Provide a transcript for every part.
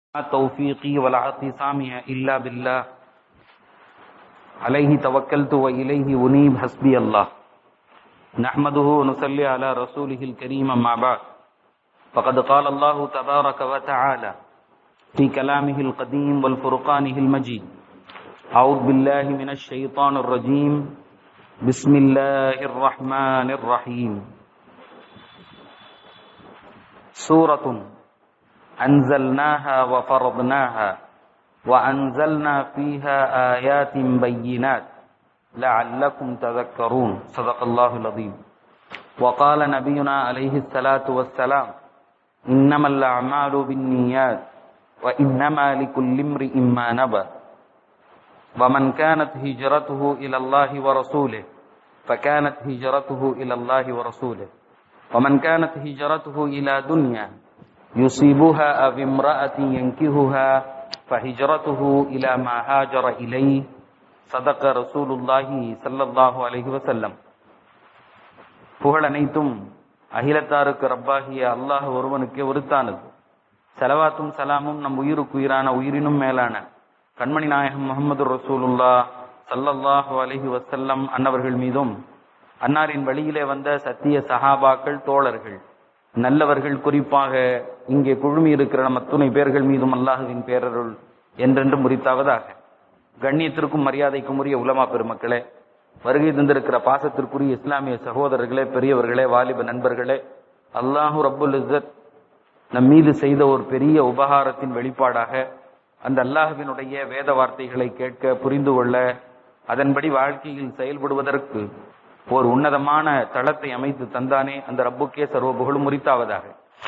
لا توفيقي ولا اعتصامي إلا بالله عليه توكلت وإليه أنيب حسبي الله نحمده ونصلي على رسوله الكريم أما بعد فقد قال الله تبارك وتعالى في كلامه القديم والفرقانه المجيد أعوذ بالله من الشيطان الرجيم بسم الله الرحمن الرحيم سورة أنزلناها وفرضناها وأنزلنا فيها آيات بينات لعلكم تذكرون صدق الله العظيم وقال نبينا عليه الصلاة والسلام إنما الأعمال بالنيات وإنما لكل امرئ ما نبى ومن كانت هجرته إلى الله ورسوله فكانت هجرته إلى الله ورسوله ومن كانت هجرته إلى دنيا يصيبها أو امرأة ينكهها فهجرته إلى ما هاجر إليه صدق رسول الله صلى الله عليه وسلم புகழ் அனைத்தும் அகிலத்தாருக்கு ரப்பாகிய அல்லாஹ் ஒருவனுக்கே உருத்தானது செலவாத்தும் சலாமும் நம் உயிருக்கு உயிரான உயிரினும் மேலான கண்மணி நாயகம் முகமது ரசூலுல்லா சல்லல்லாஹு அலஹி வசல்லம் அன்னவர்கள் மீதும் அன்னாரின் வழியிலே வந்த சத்திய சஹாபாக்கள் தோழர்கள் நல்லவர்கள் குறிப்பாக இங்கே குழுமி இருக்கிற நம் அத்துணை பேர்கள் மீதும் அல்லாஹுவின் பேரருள் என்றென்றும் முறித்தாவதாக கண்ணியத்திற்கும் மரியாதைக்கும் உரிய உலமா பெருமக்களே வருகை தந்திருக்கிற பாசத்திற்குரிய இஸ்லாமிய சகோதரர்களே பெரியவர்களே வாலிப நண்பர்களே அல்லாஹூ ரப்புல் இஸ்ஸத் நம் மீது செய்த ஒரு பெரிய உபகாரத்தின் வெளிப்பாடாக அந்த அல்லாஹுவினுடைய வேத வார்த்தைகளை கேட்க புரிந்து கொள்ள அதன்படி வாழ்க்கையில் செயல்படுவதற்கு ஒரு உன்னதமான தளத்தை அமைத்து தந்தானே அந்த ரப்புக்கே சர்வ புகழும் முறித்தாவதாக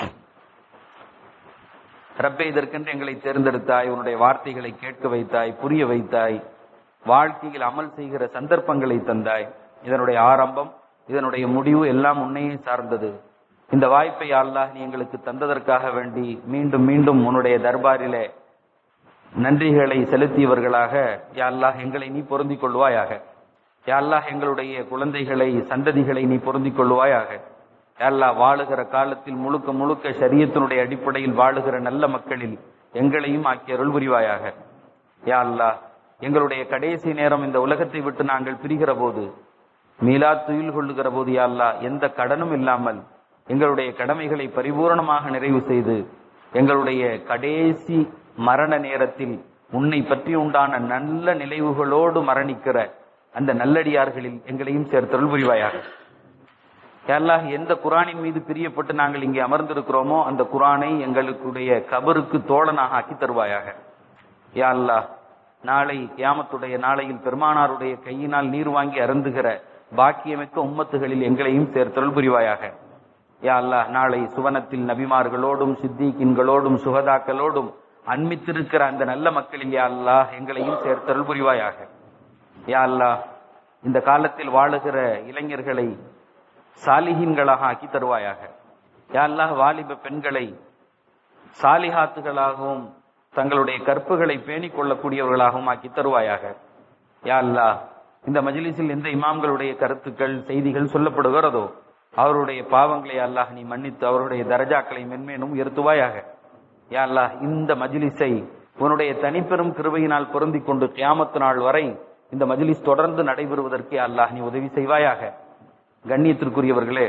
ரப்பே இதற்கென்று எங்களை தேர்ந்தெடுத்தாய் உன்னுடைய வார்த்தைகளை கேட்க வைத்தாய் புரிய வைத்தாய் வாழ்க்கையில் அமல் செய்கிற சந்தர்ப்பங்களை தந்தாய் இதனுடைய ஆரம்பம் இதனுடைய முடிவு எல்லாம் உன்னையே சார்ந்தது இந்த வாய்ப்பை அல்லாஹ் நீ எங்களுக்கு தந்ததற்காக வேண்டி மீண்டும் மீண்டும் உன்னுடைய தர்பாரிலே நன்றிகளை செலுத்தியவர்களாக யாழ்லாஹ் எங்களை நீ பொருந்திக் கொள்வாயாக யாழ்லாஹ் எங்களுடைய குழந்தைகளை சந்ததிகளை நீ பொருந்திக் கொள்வாயாக யாழ்லா வாழுகிற காலத்தில் முழுக்க முழுக்க சரியத்தினுடைய அடிப்படையில் வாழுகிற நல்ல மக்களில் எங்களையும் ஆக்கிய அருள் புரிவாயாக யா அல்லா எங்களுடைய கடைசி நேரம் இந்த உலகத்தை விட்டு நாங்கள் பிரிகிற போது மீளா துயில் கொள்ளுகிற போது யா அல்லா எந்த கடனும் இல்லாமல் எங்களுடைய கடமைகளை பரிபூர்ணமாக நிறைவு செய்து எங்களுடைய கடைசி மரண நேரத்தில் உன்னை பற்றி உண்டான நல்ல நினைவுகளோடு மரணிக்கிற அந்த நல்லடியார்களில் எங்களையும் சேர்த்தருள் புரிவாயாக அல்லாஹ் எந்த குரானின் மீது பிரியப்பட்டு நாங்கள் இங்கே அமர்ந்திருக்கிறோமோ அந்த குரானை எங்களுடைய கபருக்கு தோழனாக ஆக்கி தருவாயாக யா அல்லாஹ் நாளை கியாமத்துடைய நாளையில் பெருமானாருடைய கையினால் நீர் வாங்கி அருந்துகிற பாக்கியமிக்க உம்மத்துகளில் எங்களையும் சேர்த்தருள் புரிவாயாக யா அல்லாஹ் நாளை சுவனத்தில் நபிமார்களோடும் சித்திகின்களோடும் சுகதாக்களோடும் அன்மித்திருக்கிற அந்த நல்ல மக்களில் யா அல்லாஹ் எங்களையும் சேர்த்தருள் புரிவாயாக யா அல்லாஹ் இந்த காலத்தில் வாழுகிற இளைஞர்களை சாலிஹீன்களாக ஆக்கி தருவாயாக யா அல்லாஹ் வாலிப பெண்களை சாலிஹாத்துகளாகவும் தங்களுடைய கற்புகளை பேணிக் கொள்ளக்கூடியவர்களாகவும் ஆக்கி தருவாயாக யா அல்லாஹ் இந்த மஜிலிஸில் எந்த இமாம்களுடைய கருத்துக்கள் செய்திகள் சொல்லப்படுகிறதோ அவருடைய பாவங்களை அல்லாஹ் நீ மன்னித்து அவருடைய தரஜாக்களை மென்மேனும் உயர்த்துவாயாக யா அல்லாஹ் இந்த மஜிலிஸை உன்னுடைய தனிப்பெரும் கிருபையினால் பொருந்திக் கொண்டு கியாமத்து நாள் வரை இந்த மஜிலிஸ் தொடர்ந்து நடைபெறுவதற்கு அல்லாஹ் நீ உதவி செய்வாயாக கண்ணியத்திற்குரியவர்களே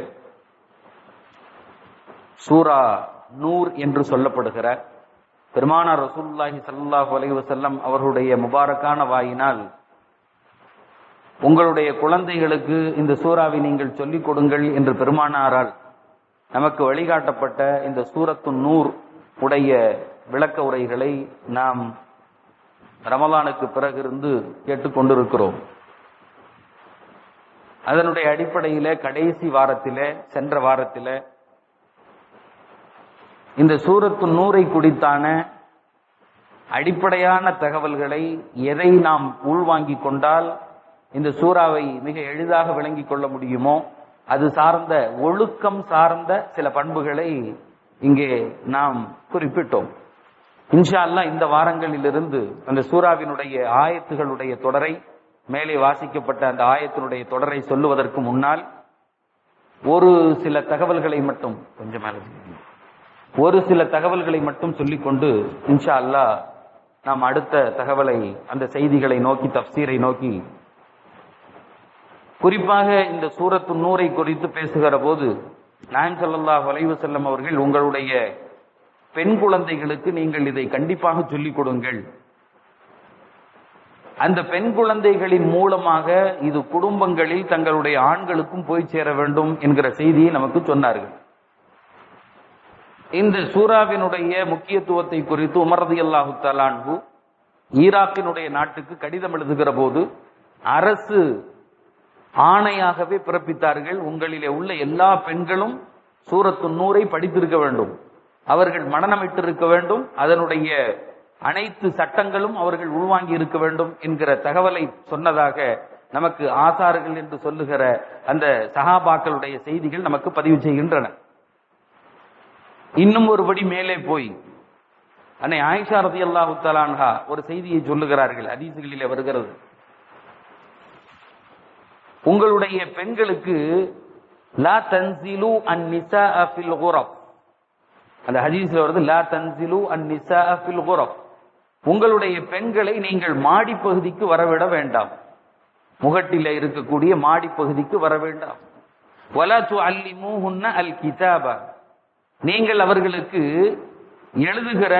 சூரா நூர் என்று சொல்லப்படுகிற பெருமானார் ரசூல்லாஹி சல்லாஹூ அலைஹி வசல்லம் அவர்களுடைய முபாரக்கான வாயினால் உங்களுடைய குழந்தைகளுக்கு இந்த சூறாவை நீங்கள் சொல்லிக் கொடுங்கள் என்று பெருமானாரால் நமக்கு வழிகாட்டப்பட்ட இந்த சூரத்து நூர் உடைய விளக்க உரைகளை நாம் ரமலானுக்கு பிறகு இருந்து கேட்டுக்கொண்டிருக்கிறோம் அதனுடைய அடிப்படையில கடைசி வாரத்தில சென்ற வாரத்தில இந்த சூரத்து நூரை குடித்தான அடிப்படையான தகவல்களை எதை நாம் உள்வாங்கிக் கொண்டால் இந்த சூறாவை மிக எளிதாக விளங்கிக் கொள்ள முடியுமோ அது சார்ந்த ஒழுக்கம் சார்ந்த சில பண்புகளை இங்கே நாம் குறிப்பிட்டோம் இன்ஷா அல்லா இந்த வாரங்களிலிருந்து அந்த சூறாவினுடைய ஆயத்துகளுடைய தொடரை மேலே வாசிக்கப்பட்ட அந்த ஆயத்தினுடைய தொடரை சொல்லுவதற்கு முன்னால் ஒரு சில தகவல்களை மட்டும் கொஞ்சம் மேல ஒரு சில தகவல்களை மட்டும் சொல்லிக்கொண்டு இன்ஷா அல்லாஹ் நாம் அடுத்த தகவலை அந்த செய்திகளை நோக்கி தப்சீரை நோக்கி குறிப்பாக இந்த சூரத்து நூரை குறித்து பேசுகிற போது நாயம் ஸல்லல்லாஹு அலைஹி வஸல்லம் அவர்கள் உங்களுடைய பெண் குழந்தைகளுக்கு நீங்கள் இதை கண்டிப்பாக சொல்லிக் கொடுங்கள் அந்த பெண் குழந்தைகளின் மூலமாக இது குடும்பங்களில் தங்களுடைய ஆண்களுக்கும் போய் சேர வேண்டும் என்கிற செய்தியை நமக்கு சொன்னார்கள் இந்த சூறாவினுடைய முக்கியத்துவத்தை குறித்து உமரது அல்லாஹு தலான்கு ஈராக்கினுடைய நாட்டுக்கு கடிதம் எழுதுகிற போது அரசு ஆணையாகவே பிறப்பித்தார்கள் உங்களிலே உள்ள எல்லா பெண்களும் சூரத்து நூறை படித்திருக்க வேண்டும் அவர்கள் மனநமிட்டிருக்க வேண்டும் அதனுடைய அனைத்து சட்டங்களும் அவர்கள் உள்வாங்கி இருக்க வேண்டும் என்கிற தகவலை சொன்னதாக நமக்கு ஆசார்கள் என்று சொல்லுகிற அந்த சஹாபாக்களுடைய செய்திகள் நமக்கு பதிவு செய்கின்றன இன்னும் ஒருபடி மேலே போய் அன்னை ஆயிஷா ரதி அல்லாஹு தலான்ஹா ஒரு செய்தியை சொல்லுகிறார்கள் ஹதீசுகளிலே வருகிறது உங்களுடைய பெண்களுக்கு லா தன்சிலு அன் நிசா ஃபில் குரப் அந்த ஹதீஸ்ல வருது லா தன்சிலு அன் நிசா ஃபில் குரப் உங்களுடைய பெண்களை நீங்கள் மாடி பகுதிக்கு வரவிட வேண்டாம் முகட்டில இருக்கக்கூடிய மாடி பகுதிக்கு வர வேண்டாம் வலா து அல்லிமூஹுன்ன அல் கிதாபா நீங்கள் அவர்களுக்கு எழுதுகிற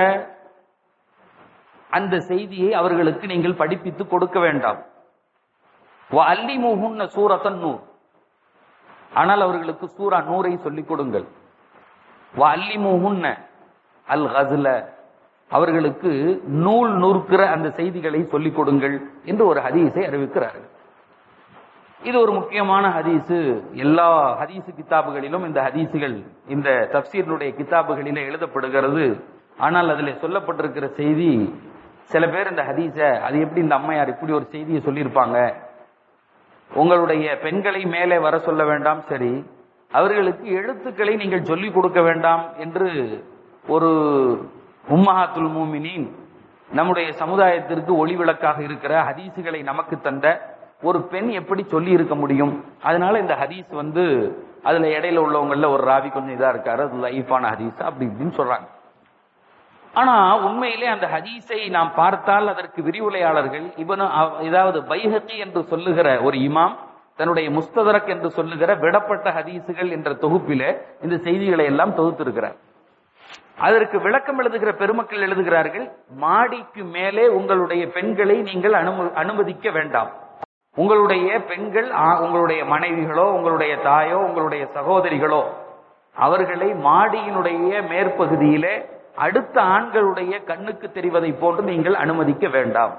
அந்த செய்தியை அவர்களுக்கு நீங்கள் படிப்பித்து கொடுக்க வேண்டாம் அல்லிமுகுன்ன சூரத்தன் நூர் ஆனால் அவர்களுக்கு சூரா நூரை சொல்லிக் கொடுங்கள் அல்லிமுகுன்ன அல் கஸ்ல அவர்களுக்கு நூல் நூற்கிற அந்த செய்திகளை சொல்லிக் கொடுங்கள் என்று ஒரு ஹதீஸை அறிவிக்கிறார்கள் இது ஒரு முக்கியமான ஹதீஸு எல்லா ஹதீஸு கிதாபுகளிலும் இந்த ஹதீஸுகள் இந்த தப்சீர்களுடைய கிதாபுகளிலே எழுதப்படுகிறது ஆனால் அதில் சொல்லப்பட்டிருக்கிற செய்தி சில பேர் இந்த ஹதீஸ அது எப்படி இந்த அம்மையார் இப்படி ஒரு செய்தியை சொல்லியிருப்பாங்க உங்களுடைய பெண்களை மேலே வர சொல்ல வேண்டாம் சரி அவர்களுக்கு எழுத்துக்களை நீங்கள் சொல்லிக் கொடுக்க வேண்டாம் என்று ஒரு உம்மஹாத்துல் மூமினின் நம்முடைய சமுதாயத்திற்கு ஒளிவிளக்காக இருக்கிற ஹதீசுகளை நமக்கு தந்த ஒரு பெண் எப்படி சொல்லி இருக்க முடியும் அதனால இந்த ஹதீஸ் வந்து அதுல இடையில உள்ளவங்கள ஒரு ராவி கொஞ்சம் இதா இருக்காரு அது லைஃபான ஹதீஸ் அப்படி இப்படின்னு சொல்றாங்க ஆனா உண்மையிலே அந்த ஹதீஸை நாம் பார்த்தால் அதற்கு விரிவுரையாளர்கள் இவனு ஏதாவது பைஹத்தி என்று சொல்லுகிற ஒரு இமாம் தன்னுடைய முஸ்ததரக் என்று சொல்லுகிற விடப்பட்ட ஹதீசுகள் என்ற தொகுப்பில இந்த செய்திகளை எல்லாம் தொகுத்திருக்கிறார் அதற்கு விளக்கம் எழுதுகிற பெருமக்கள் எழுதுகிறார்கள் மாடிக்கு மேலே உங்களுடைய பெண்களை நீங்கள் அனுமதிக்க வேண்டாம் உங்களுடைய பெண்கள் உங்களுடைய மனைவிகளோ உங்களுடைய தாயோ உங்களுடைய சகோதரிகளோ அவர்களை மாடியினுடைய மேற்பகுதியிலே அடுத்த ஆண்களுடைய கண்ணுக்கு தெரிவதை போன்று நீங்கள் அனுமதிக்க வேண்டாம்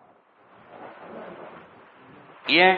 ஏன்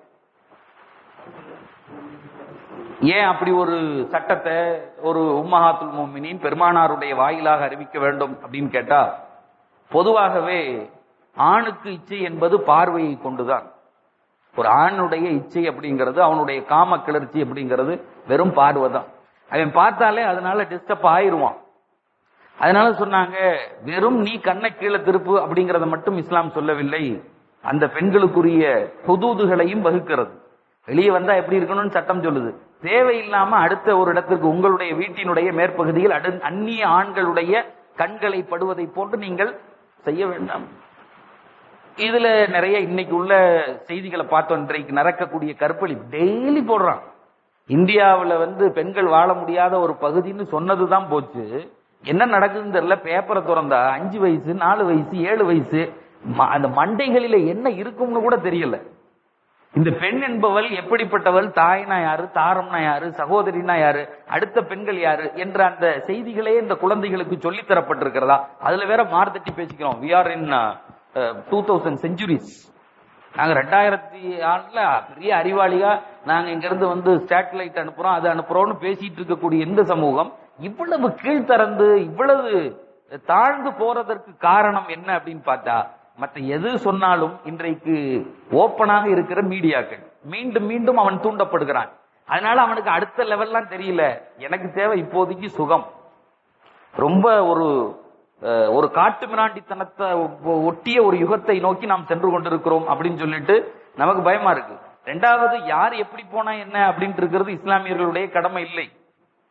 ஏன் அப்படி ஒரு சட்டத்தை ஒரு உம்மஹாத்துல் மோமினின் பெருமானாருடைய வாயிலாக அறிவிக்க வேண்டும் அப்படின்னு கேட்டா பொதுவாகவே ஆணுக்கு இச்சை என்பது பார்வையை கொண்டுதான் ஒரு ஆணுடைய இச்சை அப்படிங்கிறது அவனுடைய காம கிளர்ச்சி அப்படிங்கிறது வெறும் பார்வை தான் அவன் பார்த்தாலே அதனால டிஸ்டர்ப் ஆயிருவான் அதனால சொன்னாங்க வெறும் நீ கண்ணை கீழே திருப்பு அப்படிங்கறத மட்டும் இஸ்லாம் சொல்லவில்லை அந்த பெண்களுக்குரிய புதூதுகளையும் வகுக்கிறது வெளியே வந்தா எப்படி இருக்கணும்னு சட்டம் சொல்லுது தேவையில்லாம அடுத்த ஒரு இடத்திற்கு உங்களுடைய வீட்டினுடைய மேற்பகுதியில் அடு அந்நிய ஆண்களுடைய கண்களை படுவதை போன்று நீங்கள் செய்ய வேண்டாம் இதுல நிறைய இன்னைக்கு உள்ள செய்திகளை பார்த்தோம் இன்றைக்கு நடக்கக்கூடிய கற்பழி டெய்லி போடுறான் இந்தியாவுல வந்து பெண்கள் வாழ முடியாத ஒரு பகுதின்னு சொன்னதுதான் போச்சு என்ன நடக்குதுன்னு தெரியல பேப்பரை திறந்தா அஞ்சு வயசு நாலு வயசு ஏழு வயசு அந்த மண்டைகளில என்ன இருக்கும்னு கூட தெரியல இந்த பெண் என்பவள் எப்படிப்பட்டவள் தாய்னா யாரு தாரம்னா யாரு சகோதரினா யாரு அடுத்த பெண்கள் யாரு என்ற அந்த செய்திகளே இந்த குழந்தைகளுக்கு சொல்லித் தரப்பட்டிருக்கிறதா அதுல வேற மார்த்தட்டி பேசிக்கிறோம் we are in two thousand centuries நாங்க ரெண்டாயிரத்தி ஆண்டுல பெரிய அறிவாளியா நாங்க இங்க இருந்து வந்து சேட்டலைட் அனுப்புறோம் அது அனுப்புறோம்னு பேசிட்டு இருக்கக்கூடிய இந்த சமூகம் இவ்வளவு கீழ்த்தரந்து இவ்வளவு தாழ்ந்து போறதற்கு காரணம் என்ன அப்படின்னு பார்த்தா மற்ற எது சொன்னாலும் இன்றைக்கு ஓப்பனாக இருக்கிற மீடியாக்கள் மீண்டும் மீண்டும் அவன் தூண்டப்படுகிறான் அதனால அவனுக்கு அடுத்த லெவல்லாம் தெரியல எனக்கு தேவை இப்போதைக்கு சுகம் ரொம்ப ஒரு ஒரு காட்டு மிராண்டித்தனத்தை ஒட்டிய ஒரு யுகத்தை நோக்கி நாம் சென்று கொண்டிருக்கிறோம் அப்படின்னு சொல்லிட்டு நமக்கு பயமா இருக்கு ரெண்டாவது யார் எப்படி போனா என்ன அப்படின்ட்டு இருக்கிறது இஸ்லாமியர்களுடைய கடமை இல்லை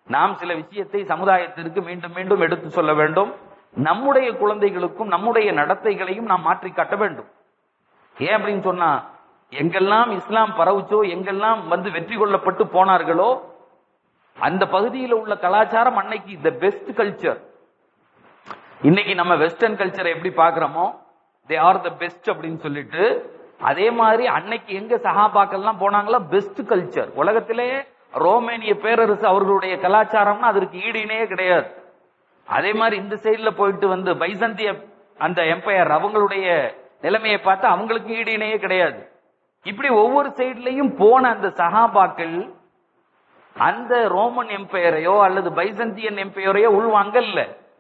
நாம் சில விஷயத்தை சமுதாயத்திற்கு மீண்டும் மீண்டும் எடுத்து சொல்ல வேண்டும் நம்முடைய குழந்தைகளுக்கும் நம்முடைய நடத்தைகளையும் நாம் மாற்றி காட்ட வேண்டும் ஏன் அப்படின்னு சொன்னா எங்கெல்லாம் இஸ்லாம் பரவுச்சோ எங்கெல்லாம் வந்து வெற்றி கொள்ளப்பட்டு போனார்களோ அந்த பகுதியில் உள்ள கலாச்சாரம் அன்னைக்கு த பெஸ்ட் கல்ச்சர் இன்னைக்கு நம்ம வெஸ்டர்ன் கல்ச்சரை எப்படி பாக்குறோமோ தே ஆர் த பெஸ்ட் அப்படின்னு சொல்லிட்டு அதே மாதிரி அன்னைக்கு எங்க சகாபாக்கள்லாம் போனாங்களோ பெஸ்ட் கல்ச்சர் உலகத்திலே ரோமேனிய பேரரசு அவர்களுடைய கலாச்சாரம்னா அதற்கு ஈடு இணையே கிடையாது அதே மாதிரி இந்த சைடுல போயிட்டு வந்து பைசந்திய அந்த எம்பையர் அவங்களுடைய நிலைமையை பார்த்தா அவங்களுக்கு ஈடு இணையே கிடையாது இப்படி ஒவ்வொரு சைடுலயும் போன அந்த சகாபாக்கள் அந்த ரோமன் எம்பையரையோ அல்லது பைசந்தியன் எம்பையரையோ உள்வாங்கல்ல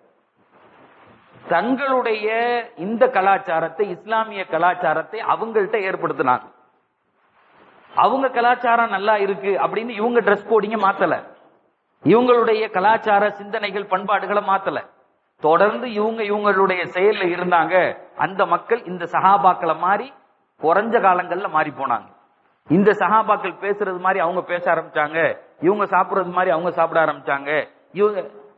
தங்களுடைய இந்த கலாச்சாரத்தை இஸ்லாமிய கலாச்சாரத்தை அவங்கள்ட்ட ஏற்படுத்தினாங்க அவங்க கலாச்சாரம் நல்லா இருக்கு அப்படின்னு இவங்க ட்ரெஸ் கோடிங்க மாத்தல இவங்களுடைய கலாச்சார சிந்தனைகள் பண்பாடுகளை மாத்தல தொடர்ந்து இவங்க இவங்களுடைய செயல்ல இருந்தாங்க அந்த மக்கள் இந்த சகாபாக்களை மாறி குறைஞ்ச காலங்கள்ல மாறி போனாங்க இந்த சகாபாக்கள் பேசுறது மாதிரி அவங்க பேச ஆரம்பிச்சாங்க இவங்க சாப்பிடுறது மாதிரி அவங்க சாப்பிட ஆரம்பிச்சாங்க இவங்க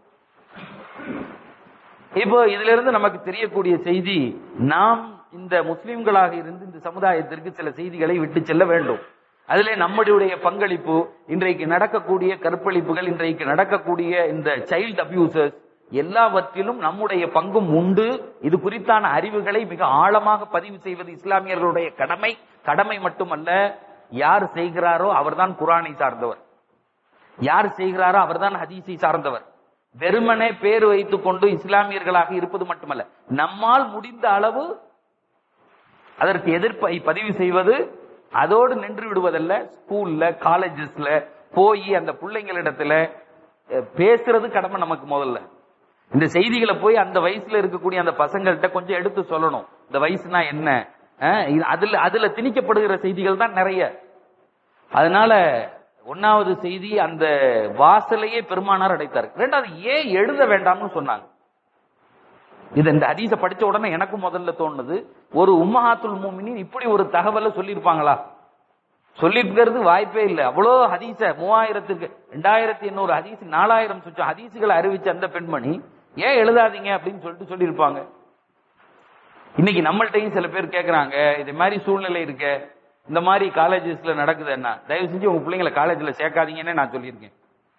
இப்போ இதுல இருந்து நமக்கு தெரியக்கூடிய செய்தி நாம் இந்த முஸ்லிம்களாக இருந்து இந்த சமுதாயத்திற்கு சில செய்திகளை விட்டு செல்ல வேண்டும் அதிலே நம்முடைய பங்களிப்பு இன்றைக்கு நடக்கக்கூடிய கற்பழிப்புகள் இன்றைக்கு நடக்கக்கூடிய இந்த சைல்ட் அபியூசர்ஸ் எல்லாவற்றிலும் நம்முடைய பங்கும் உண்டு இது குறித்தான அறிவுகளை மிக ஆழமாக பதிவு செய்வது இஸ்லாமியர்களுடைய கடமை கடமை மட்டுமல்ல யார் செய்கிறாரோ அவர்தான் குரானை சார்ந்தவர் யார் செய்கிறாரோ அவர்தான் ஹதீஸை சார்ந்தவர் வெறுமனே பேர் வைத்துக் கொண்டு இஸ்லாமியர்களாக இருப்பது மட்டுமல்ல நம்மால் முடிந்த அளவு அதற்கு எதிர்ப்பை பதிவு செய்வது அதோடு நின்று விடுவதல்ல ஸ்கூல்ல காலேஜஸ்ல போய் அந்த பிள்ளைங்களிடத்துல அஹ், பேசுறது கடமை நமக்கு முதல்ல இந்த செய்திகளை போய் அந்த வயசுல இருக்கக்கூடிய அந்த பசங்கள்கிட்ட கொஞ்சம் எடுத்து சொல்லணும் இந்த வயசுனா என்ன அஹ், இது- அதுல அதுல திணிக்கப்படுகிற செய்திகள் தான் நிறைய அதனால ஒன்னாவது செய்தி அந்த வாசலையே பெருமானார் அடைத்தார் ரெண்டாவது ஏன் எழுத வேண்டாம்னு சொன்னாங்க இது இந்த ஹதீஸ படிச்ச உடனே எனக்கும் முதல்ல தோணுது ஒரு உம்மஹாத்துல் மூமினின் இப்படி ஒரு தகவலை சொல்லியிருப்பாங்களா சொல்லிருக்கிறது வாய்ப்பே இல்லை அவ்வளோ ஹதீஸ மூவாயிரத்துக்கு ரெண்டாயிரத்தி எண்ணூறு ஹதீஸ் நாலாயிரம் சுற்று ஹதீஸுகளை அறிவிச்ச அந்த பெண்மணி ஏன் எழுதாதீங்க அப்படின்னு சொல்லிட்டு சொல்லியிருப்பாங்க இன்னைக்கு நம்மள்ட்டையும் சில பேர் கேக்குறாங்க இது மாதிரி சூழ்நிலை இருக்க இந்த மாதிரி காலேஜஸ்ல நடக்குது என்ன தயவு செஞ்சு உங்க பிள்ளைங்களை காலேஜ்ல சேர்க்காதீங்கன்னு நான் சொல்லியிருக்கேன்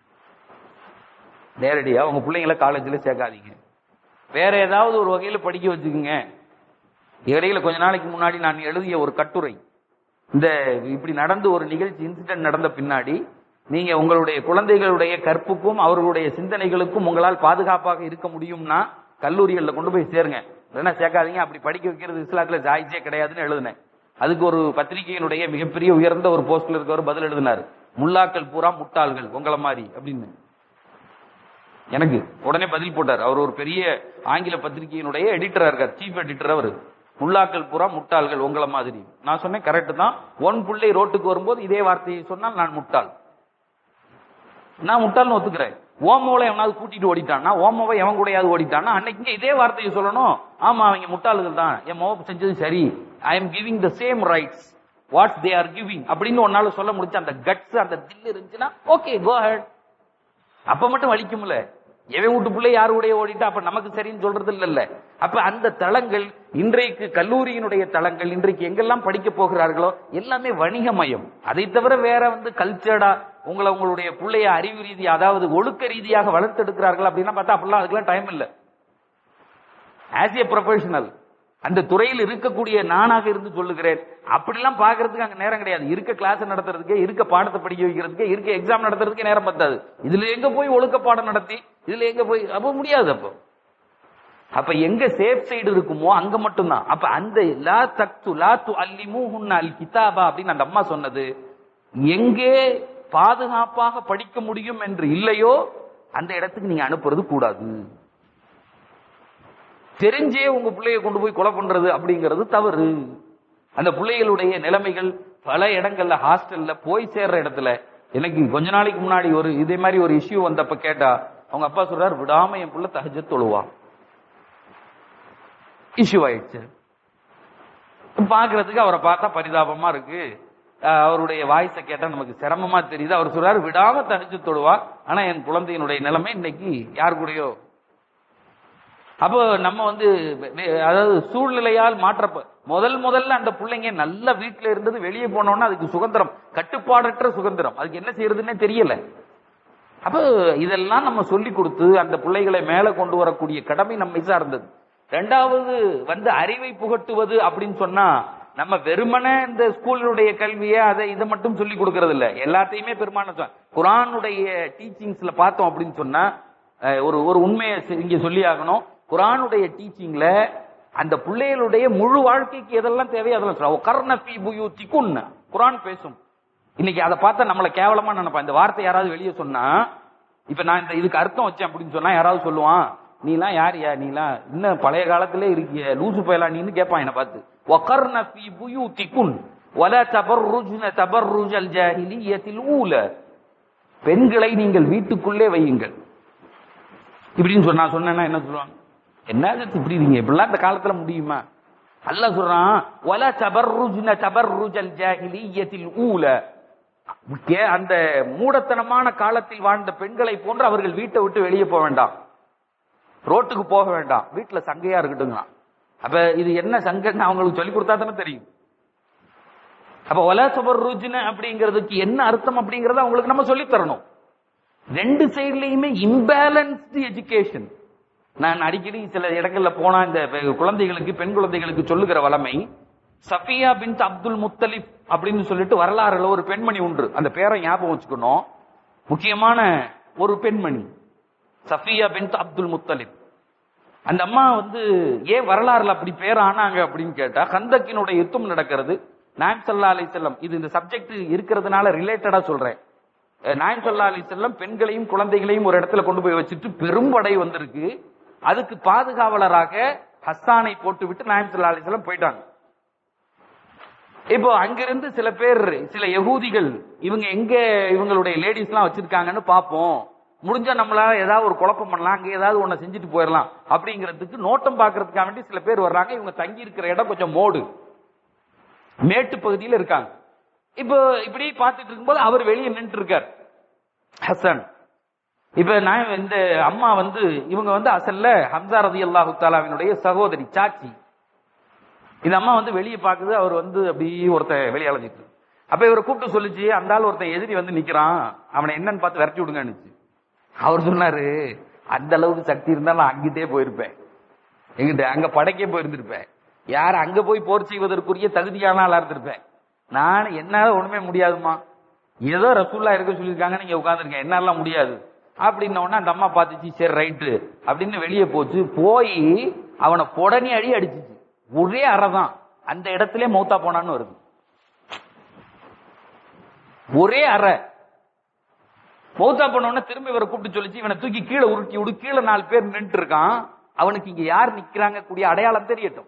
நேரடியா உங்க பிள்ளைங்களை காலேஜ்ல சேர்க்காதீங்க வேற ஏதாவது ஒரு வகையில படிக்க வச்சுக்கோங்க இடையில கொஞ்ச நாளைக்கு முன்னாடி நான் எழுதிய ஒரு கட்டுரை இந்த இப்படி நடந்து ஒரு நிகழ்ச்சி இன்சிடென்ட் நடந்த பின்னாடி நீங்க உங்களுடைய குழந்தைகளுடைய கற்புக்கும் அவர்களுடைய சிந்தனைகளுக்கும் உங்களால் பாதுகாப்பாக இருக்க முடியும்னா கல்லூரிகள்ல கொண்டு போய் சேருங்க இல்லைன்னா சேர்க்காதீங்க அப்படி படிக்க வைக்கிறது இஸ்லாத்துல ஜாயிச்சே கிடையாதுன்னு எழுதினேன் அதுக்கு ஒரு பத்திரிகையினுடைய மிகப்பெரிய உயர்ந்த ஒரு போஸ்ட்ல இருக்கவர் பதில் எழுதினார் முல்லாக்கள் பூரா முட்டாள்கள் உங்களை மாதிரி அப்படின்னு எனக்கு உடனே பதில் போட்டார் அவர் ஒரு பெரிய ஆங்கில பத்திரிகையினுடைய எடிட்டரா இருக்கார் சீஃப் எடிட்டர் அவர் முல்லாக்கள் பூரா முட்டாள்கள் உங்களை மாதிரி நான் சொன்னேன் கரெக்ட் தான் ஒன் பிள்ளை ரோட்டுக்கு வரும்போது இதே வார்த்தையை சொன்னால் நான் முட்டாள் நான் முட்டாள்னு ஒத்துக்கிறேன் ஓமோல எவனாவது கூட்டிட்டு ஓடிட்டான்னா ஓமோவை எவன் கூடயாவது ஓடிட்டான்னா அன்னைக்கு இங்க இதே வார்த்தையை சொல்லணும் ஆமா அவங்க முட்டாள்கள் தான் என் மோ செஞ்சது சரி I am giving the same rights what they are giving அப்படின்னு ஒன்னால சொல்ல முடிச்சு அந்த கட்ஸ் அந்த தில் இருந்துச்சுன்னா ஓகே கோ ஹெட் அப்ப மட்டும் வலிக்கும்ல எவன் வீட்டு பிள்ளை யாரு கூட ஓடிட்டா அப்ப நமக்கு சரின்னு சொல்றது இல்லல்ல அப்ப அந்த தளங்கள் இன்றைக்கு கல்லூரியினுடைய தளங்கள் இன்றைக்கு எங்கெல்லாம் படிக்க போகிறார்களோ எல்லாமே வணிகமயம் அதை தவிர வேற வந்து கல்ச்சர்டா உங்களை உங்களுடைய பிள்ளைய அறிவு ரீதி அதாவது ஒழுக்க ரீதியாக வளர்த்தெடுக்கிறார்கள் அப்படின்னா பார்த்தா அப்படிலாம் அதுக்கெல்லாம் டைம் இல்ல ஆஸ் ஏ ப்ரொஃபஷனல் அந்த துறையில் இருக்கக்கூடிய நானாக இருந்து சொல்லுகிறேன் அப்படிலாம் பாக்குறதுக்கு அங்க நேரம் கிடையாது இருக்க கிளாஸ் நடத்துறதுக்கு இருக்க பாடத்தை படிக்க வைக்கிறதுக்கு இருக்க எக்ஸாம் நடத்துறதுக்கு நேரம் பத்தாது இதுல எங்க போய் ஒழுக்க பாடம் நடத்தி இதுல எங்க போய் அப்ப முடியாது அப்போ அப்ப எங்க சேஃப் சைடு இருக்குமோ அங்க மட்டும்தான் அப்ப அந்த லா தக்து லா து அல்லிமு அல் கிதாபா அப்படின்னு அந்த அம்மா சொன்னது எங்கே பாதுகாப்பாக படிக்க முடியும் என்று இல்லையோ அந்த இடத்துக்கு நீங்க அனுப்புறது கூடாது தெரிஞ்சே உங்க பிள்ளைய கொண்டு போய் கொலை பண்றது அப்படிங்கிறது தவறு அந்த பிள்ளைகளுடைய நிலைமைகள் பல இடங்கள்ல ஹாஸ்டல்ல போய் சேர்ற இடத்துல எனக்கு கொஞ்ச நாளைக்கு முன்னாடி ஒரு இதே மாதிரி ஒரு இஷ்யூ வந்தப்ப கேட்டா அவங்க அப்பா சொல்றாரு விடாம என் புள்ள தஹஜ தொழுவான் இஷ்யூ ஆயிடுச்சு பாக்குறதுக்கு அவரை பார்த்தா பரிதாபமா இருக்கு அஹ், அவருடைய வாய்ஸை கேட்டா நமக்கு சிரமமா தெரியுது அவர் சொல்றாரு விடாம தனிச்சு தொழுவா ஆனா என் குழந்தையினுடைய நிலைமை இன்னைக்கு யார் கூடயோ அப்போ நம்ம வந்து வெ- வெ- அதாவது சூழ்நிலையால் மாற்றப்ப முதல் முதல்ல அந்த பிள்ளைங்க நல்ல வீட்டுல இருந்தது வெளியே போனோம்னா அதுக்கு சுதந்திரம் கட்டுப்பாடற்ற சுதந்திரம் அதுக்கு என்ன செய்யறதுன்னே தெரியல அப்ப இதெல்லாம் நம்ம சொல்லி கொடுத்து அந்த பிள்ளைகளை மேல கொண்டு வரக்கூடிய கடமை நம்மை சார்ந்தது ரெண்டாவது வந்து அறிவை புகட்டுவது அப்படின்னு சொன்னா நம்ம வெறுமனே இந்த ஸ்கூலினுடைய கல்வியை அதை இதை மட்டும் சொல்லி கொடுக்கறது இல்ல எல்லாத்தையுமே பெருமான சொ- குரானுடைய டீச்சிங்ஸ்ல பார்த்தோம் அப்படின்னு சொன்னா அஹ், ஒரு ஒரு உண்மையை சி- இங்க சொல்லி ஆகணும் குரானுடைய டீச்சிங்ல அந்த பிள்ளைகளுடைய முழு வாழ்க்கைக்கு எதெல்லாம் தேவையோ அதெல்லாம் சொல்ல கர்ண பி புயூத்திக்குன் குரான் பேசும் இன்னைக்கு அதை பார்த்தா நம்மள கேவலமா நினைப்பான் இந்த வார்த்தை யாராவது வெளியே சொன்னா இப்ப நான் இந்த இதுக்கு அர்த்தம் வச்சேன் அப்படின்னு சொன்னா யாராவது சொல்லுவான் நீலாம் யாரியா நீலாம் இன்னும் பழைய காலத்திலே இருக்கிய லூசு பயலா நீன்னு கேட்பான் என்ன பார்த்து وَقَرْنَ فِي بُيُوتِكُنْ وَلَا تَبَرُّجْنَ تَبَرُّجَ الْجَاهِلِيَّةِ الْأُولَى பெண்களை நீங்கள் வீட்டுக்குள்ளே வையுங்கள் இப்படின்னு சொன்னா சொன்னா என்ன சொல்லுவாங்க என்ன இது இப்படி நீங்க இப்படிலாம் இந்த காலத்துல முடியுமா அல்லாஹ் சொல்றான் وَلَا تَبَرُّجْنَ تَبَرُّجَ الْجَاهِلِيَّةِ الْأُولَى கே- அந்த மூடத்தனமான காலத்தில் வாழ்ந்த பெண்களை போன்று அவர்கள் வீட்டை விட்டு வெளியே போக வேண்டாம் ரோட்டுக்கு போக வேண்டாம் வீட்டுல சங்கையா இருக்கட்டுங்க அப்ப இது என்ன சங்கன்னு அவங்களுக்கு சொல்லி கொடுத்தா தானே தெரியும் அப்ப ஒலாசபர் ருஜின அப்படிங்கிறதுக்கு என்ன அர்த்தம் அப்படிங்கறத அவங்களுக்கு நம்ம சொல்லி தரணும் ரெண்டு சைடுலயுமே இம்பேலன்ஸ்டு எஜுகேஷன் நான் அடிக்கடி சில இடங்கள்ல போனா இந்த பெ- குழந்தைகளுக்கு பெண் குழந்தைகளுக்கு சொல்லுகிற வளமை சஃபியா பின் அப்துல் முத்தலிப் அப்படின்னு சொல்லிட்டு வரலாறுல ஒரு பெண்மணி உண்டு அந்த பேரை ஞாபகம் வச்சுக்கணும் முக்கியமான ஒரு பெண்மணி சஃபியா பின் அப்துல் முத்தலிப் அந்த அம்மா வந்து ஏன் வரலாறுல அப்படி பேர் ஆனாங்க அப்படின்னு கேட்டா கந்தக்கினுடைய யுத்தம் நடக்கிறது நாயம் சல்லா அலி செல்லம் இது இந்த சப்ஜெக்ட் இருக்கிறதுனால ரிலேட்டடா சொல்றேன் அஹ் நாயம் சல்லா அலி செல்லம் பெண்களையும் குழந்தைகளையும் ஒரு இடத்துல கொண்டு போய் வச்சுட்டு பெரும்படை வந்திருக்கு அதுக்கு பாதுகாவலராக ஹஸ்ஸானை போட்டு விட்டு நாயம் சல்லா அலி செல்லம் போயிட்டாங்க இப்போ அங்கிருந்து சில பேர் சில யகூதிகள் இவங்க எங்க இவங்களுடைய லேடிஸ் எல்லாம் வச்சிருக்காங்கன்னு பார்ப்போம் முடிஞ்சா நம்மளால ஏதாவது ஒரு குழப்பம் பண்ணலாம் அங்க ஏதாவது ஒண்ண செஞ்சுட்டு போயிடலாம் அப்படிங்கிறதுக்கு நோட்டம் பார்க்கறதுக்காக வேண்டி சில பேர் வர்றாங்க இவங்க தங்கி இருக்கிற இடம் கொஞ்சம் மோடு மேட்டு பகுதியில் இருக்காங்க இப்போ இப்படி பார்த்துட்டு இருக்கும்போது அவர் வெளியே நின்று இருக்கார் ஹசன் இப்ப நான் இந்த அம்மா வந்து இவங்க வந்து அசல்ல ஹம்சா ரதி அல்லாஹு தாலாவினுடைய சகோதரி சாச்சி இந்த அம்மா வந்து வெளியே பாக்குது அவர் வந்து அப்படி ஒருத்தன் வெளியே அலைஞ்சிட்டு இருக்கு. அப்ப இவரை கூப்பிட்டு சொல்லிச்சு அந்த ஆள் ஒருத்தன் எதிரி வந்து நிக்கிறான் அவனை என்னன்னு பார்த்து விரட்டி விடுங்கன்னுச்சு அவர் சொன்னாரு அந்த அளவுக்கு சக்தி இருந்தா நான் அங்கிட்டே போயிருப்பேன் எங்கிட்ட அங்க படைக்கே போயிருந்திருப்பேன் யார் அங்க போய் போர் செய்வதற்குரிய தகுதியான ஆளா இருந்திருப்பேன் நான் என்னால ஒண்ணுமே முடியாதுமா ஏதோ ரசூல்லா இருக்க சொல்லியிருக்காங்க நீங்க உட்காந்துருக்கேன் என்னால முடியாது அப்படின்ன உடனே அந்த அம்மா பார்த்துச்சு சரி ரைட்டு அப்படின்னு வெளியே போச்சு போய் அவனை புடனி அடி அடிச்சுச்சு ஒரே அறைதான் அந்த இடத்திலே மௌத்தா போனான்னு வருது ஒரே அறை மௌத்தா பண்ண உடனே திரும்ப இவரை கூப்பிட்டு சொல்லிச்சு இவனை தூக்கி கீழே உருட்டி விடு கீழே நாலு பேர் நின்று இருக்கான் அவனுக்கு இங்க யார் நிக்கிறாங்க கூடிய அடையாளம் தெரியட்டும்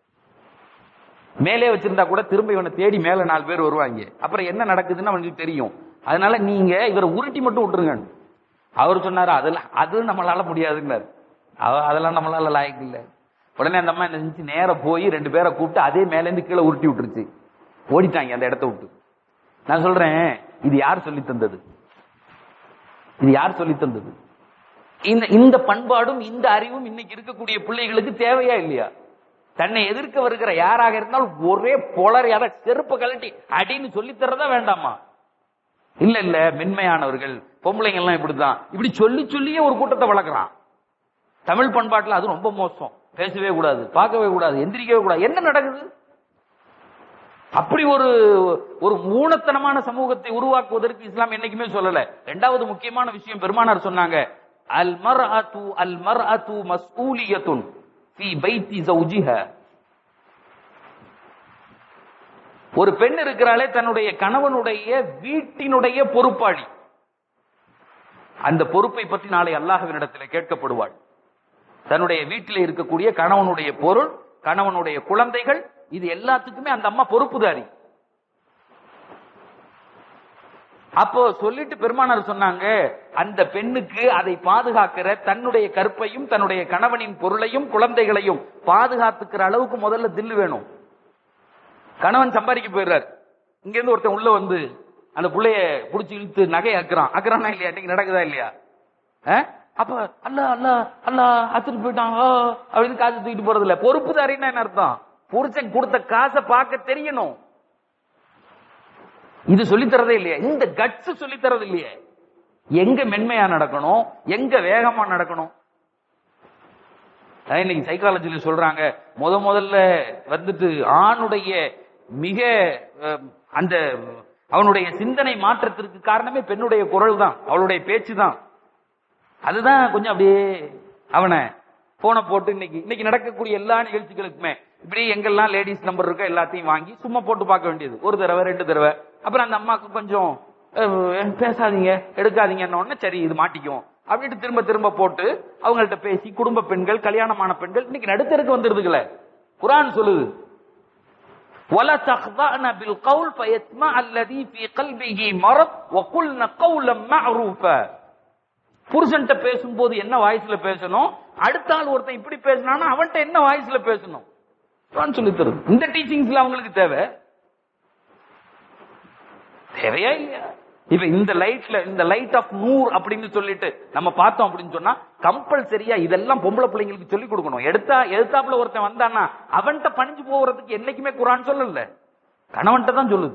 மேலே வச்சிருந்தா கூட திரும்ப இவனை தேடி மேல நாலு பேர் வருவாங்க அப்புறம் என்ன நடக்குதுன்னு அவனுக்கு தெரியும் அதனால நீங்க இவரை உருட்டி மட்டும் விட்டுருங்க அவர் சொன்னாரு அதெல்லாம் அது நம்மளால முடியாதுன்னாரு அவ- அதெல்லாம் நம்மளால லாய்க்கு இல்ல உடனே அந்த அம்மா என்ன செஞ்சு நேரா போய் ரெண்டு பேரை கூப்பிட்டு அதே மேல இருந்து கீழே உருட்டி விட்டுருச்சு ஓடிட்டாங்க அந்த இடத்த விட்டு நான் சொல்றேன் இது யார் சொல்லி தந்தது இது யார் சொல்லி தந்தது இந்த இந்த பண்பாடும் இந்த அறிவும் இன்னைக்கு இருக்கக்கூடிய பிள்ளைகளுக்கு தேவையா இல்லையா தன்னை எதிர்க்க வருகிற யாராக இருந்தாலும் ஒரே பொலர் யார செருப்பு கழட்டி அடின்னு சொல்லி தரதா வேண்டாமா இல்ல இல்ல மென்மையானவர்கள் பொம்பளைங்க எல்லாம் இப்படிதான் இப்படி சொல்லி சொல்லியே ஒரு கூட்டத்தை வளர்க்குறான் தமிழ் பண்பாட்டுல அது ரொம்ப மோசம் பேசவே கூடாது பார்க்கவே கூடாது எந்திரிக்கவே கூடாது என்ன நடக்குது அப்படி ஒரு ஒரு ஊனத்தனமான சமூகத்தை உருவாக்குவதற்கு இஸ்லாம் என்னைக்குமே சொல்லல ரெண்டாவது முக்கியமான விஷயம் பெருமானார் சொன்னாங்க அல் மர் அத்து அல் மர் அத்து மஸ்ஊலியத்துன் ஃபி பைத்தி ஜௌஜிஹா ஒரு பெண் இருக்கிறாளே தன்னுடைய கணவனுடைய வீட்டினுடைய பொறுப்பாளி அந்த பொறுப்பை பற்றி நாளை அல்லாஹ்வினிடத்தில் கேட்கப்படுவாள் தன்னுடைய வீட்டில் இருக்கக்கூடிய கணவனுடைய பொருள் கணவனுடைய குழந்தைகள் இது எல்லாத்துக்குமே அந்த அம்மா பொறுப்புதாரி அப்போ சொல்லிட்டு பெருமானார் சொன்னாங்க அந்த பெண்ணுக்கு அதை பாதுகாக்கிற தன்னுடைய கற்பையும் தன்னுடைய கணவனின் பொருளையும் குழந்தைகளையும் பாதுகாத்துக்கிற அளவுக்கு முதல்ல தில்லு வேணும் கணவன் சம்பாதிக்க போயிடுறாரு இங்க இருந்து ஒருத்தன் உள்ள வந்து அந்த புள்ளைய புடிச்சு இழுத்து நகை அக்குறான் அக்குறானா இல்லையா இன்னைக்கு நடக்குதா இல்லையா அஹ்? அப்ப அல்ல அல்ல அல்ல அத்துட்டு போயிட்டான் ஆ, அப்படின்னு காசு தூக்கிட்டு போறது இல்ல பொறுப்புதாரின்னா என்ன அர்த்தம் புருஷன் கொடுத்த காசை பார்க்க தெரியணும் இது சொல்லித் தரதே இல்லையா இந்த கட்ஸ் சொல்லித் தரது இல்லையே எங்க மென்மையா நடக்கணும் எங்க வேகமா நடக்கணும் அதான் இன்னைக்கு சைக்காலஜில சொல்றாங்க முத முதல்ல வந்துட்டு ஆணுடைய மிக அஹ், அந்த அவனுடைய சிந்தனை மாற்றத்திற்கு காரணமே பெண்ணுடைய குரல் தான் அவளுடைய பேச்சு தான் அதுதான் கொஞ்சம் அப்படியே அவனை போனை போட்டு இன்னைக்கு இன்னைக்கு நடக்கக்கூடிய எல்லா நிகழ்ச்சிகளுக்குமே இப்படி எங்கெல்லாம் லேடிஸ் நம்பர் இருக்கோ எல்லாத்தையும் வாங்கி சும்மா போட்டு பார்க்க வேண்டியது ஒரு தடவை ரெண்டு தடவை அப்புறம் அந்த அம்மாவுக்கு கொஞ்சம் அஹ், பேசாதீங்க எடுக்காதீங்கன்ன உடனே சரி இது மாட்டிக்கும் அப்படின்ட்டு திரும்ப திரும்ப போட்டு அவங்கள்ட்ட பேசி குடும்ப பெண்கள் கல்யாணமான பெண்கள் இன்னைக்கு நடுத்தருக்கு வந்துருதுங்களே குரான் சொல்லுது ولا تخضعن بالقول فيسمع الذي في قلبه مرض وقلن قولا معروفا புருஷன்ட்ட பேசும்போது என்ன வாய்ஸ்ல பேசணும் அடுத்த ஆள் ஒருத்தன் இப்படி பேசினானா அவன்கிட்ட என்ன வாய்ஸ்ல பேசணும் குர்ஆன் சொல்லித் தருது இந்த டீச்சிங்ஸ்ல அவங்களுக்கு தேவை தேவையா இல்லையா இப்ப இந்த லைட்ல இந்த லைட் ஆஃப் நூர் அப்படின்னு சொல்லிட்டு நம்ம பார்த்தோம் அப்படின்னு சொன்னா கம்பல்சரியா இதெல்லாம் பொம்பளை பிள்ளைங்களுக்கு சொல்லி கொடுக்கணும் எடுத்தா எடுத்தாப்புல ஒருத்தன் வந்தானா அவன்கிட்ட பணிஞ்சு போறதுக்கு என்னைக்குமே குரான் சொல்லல கணவன்கிட்ட தான் சொல்லுது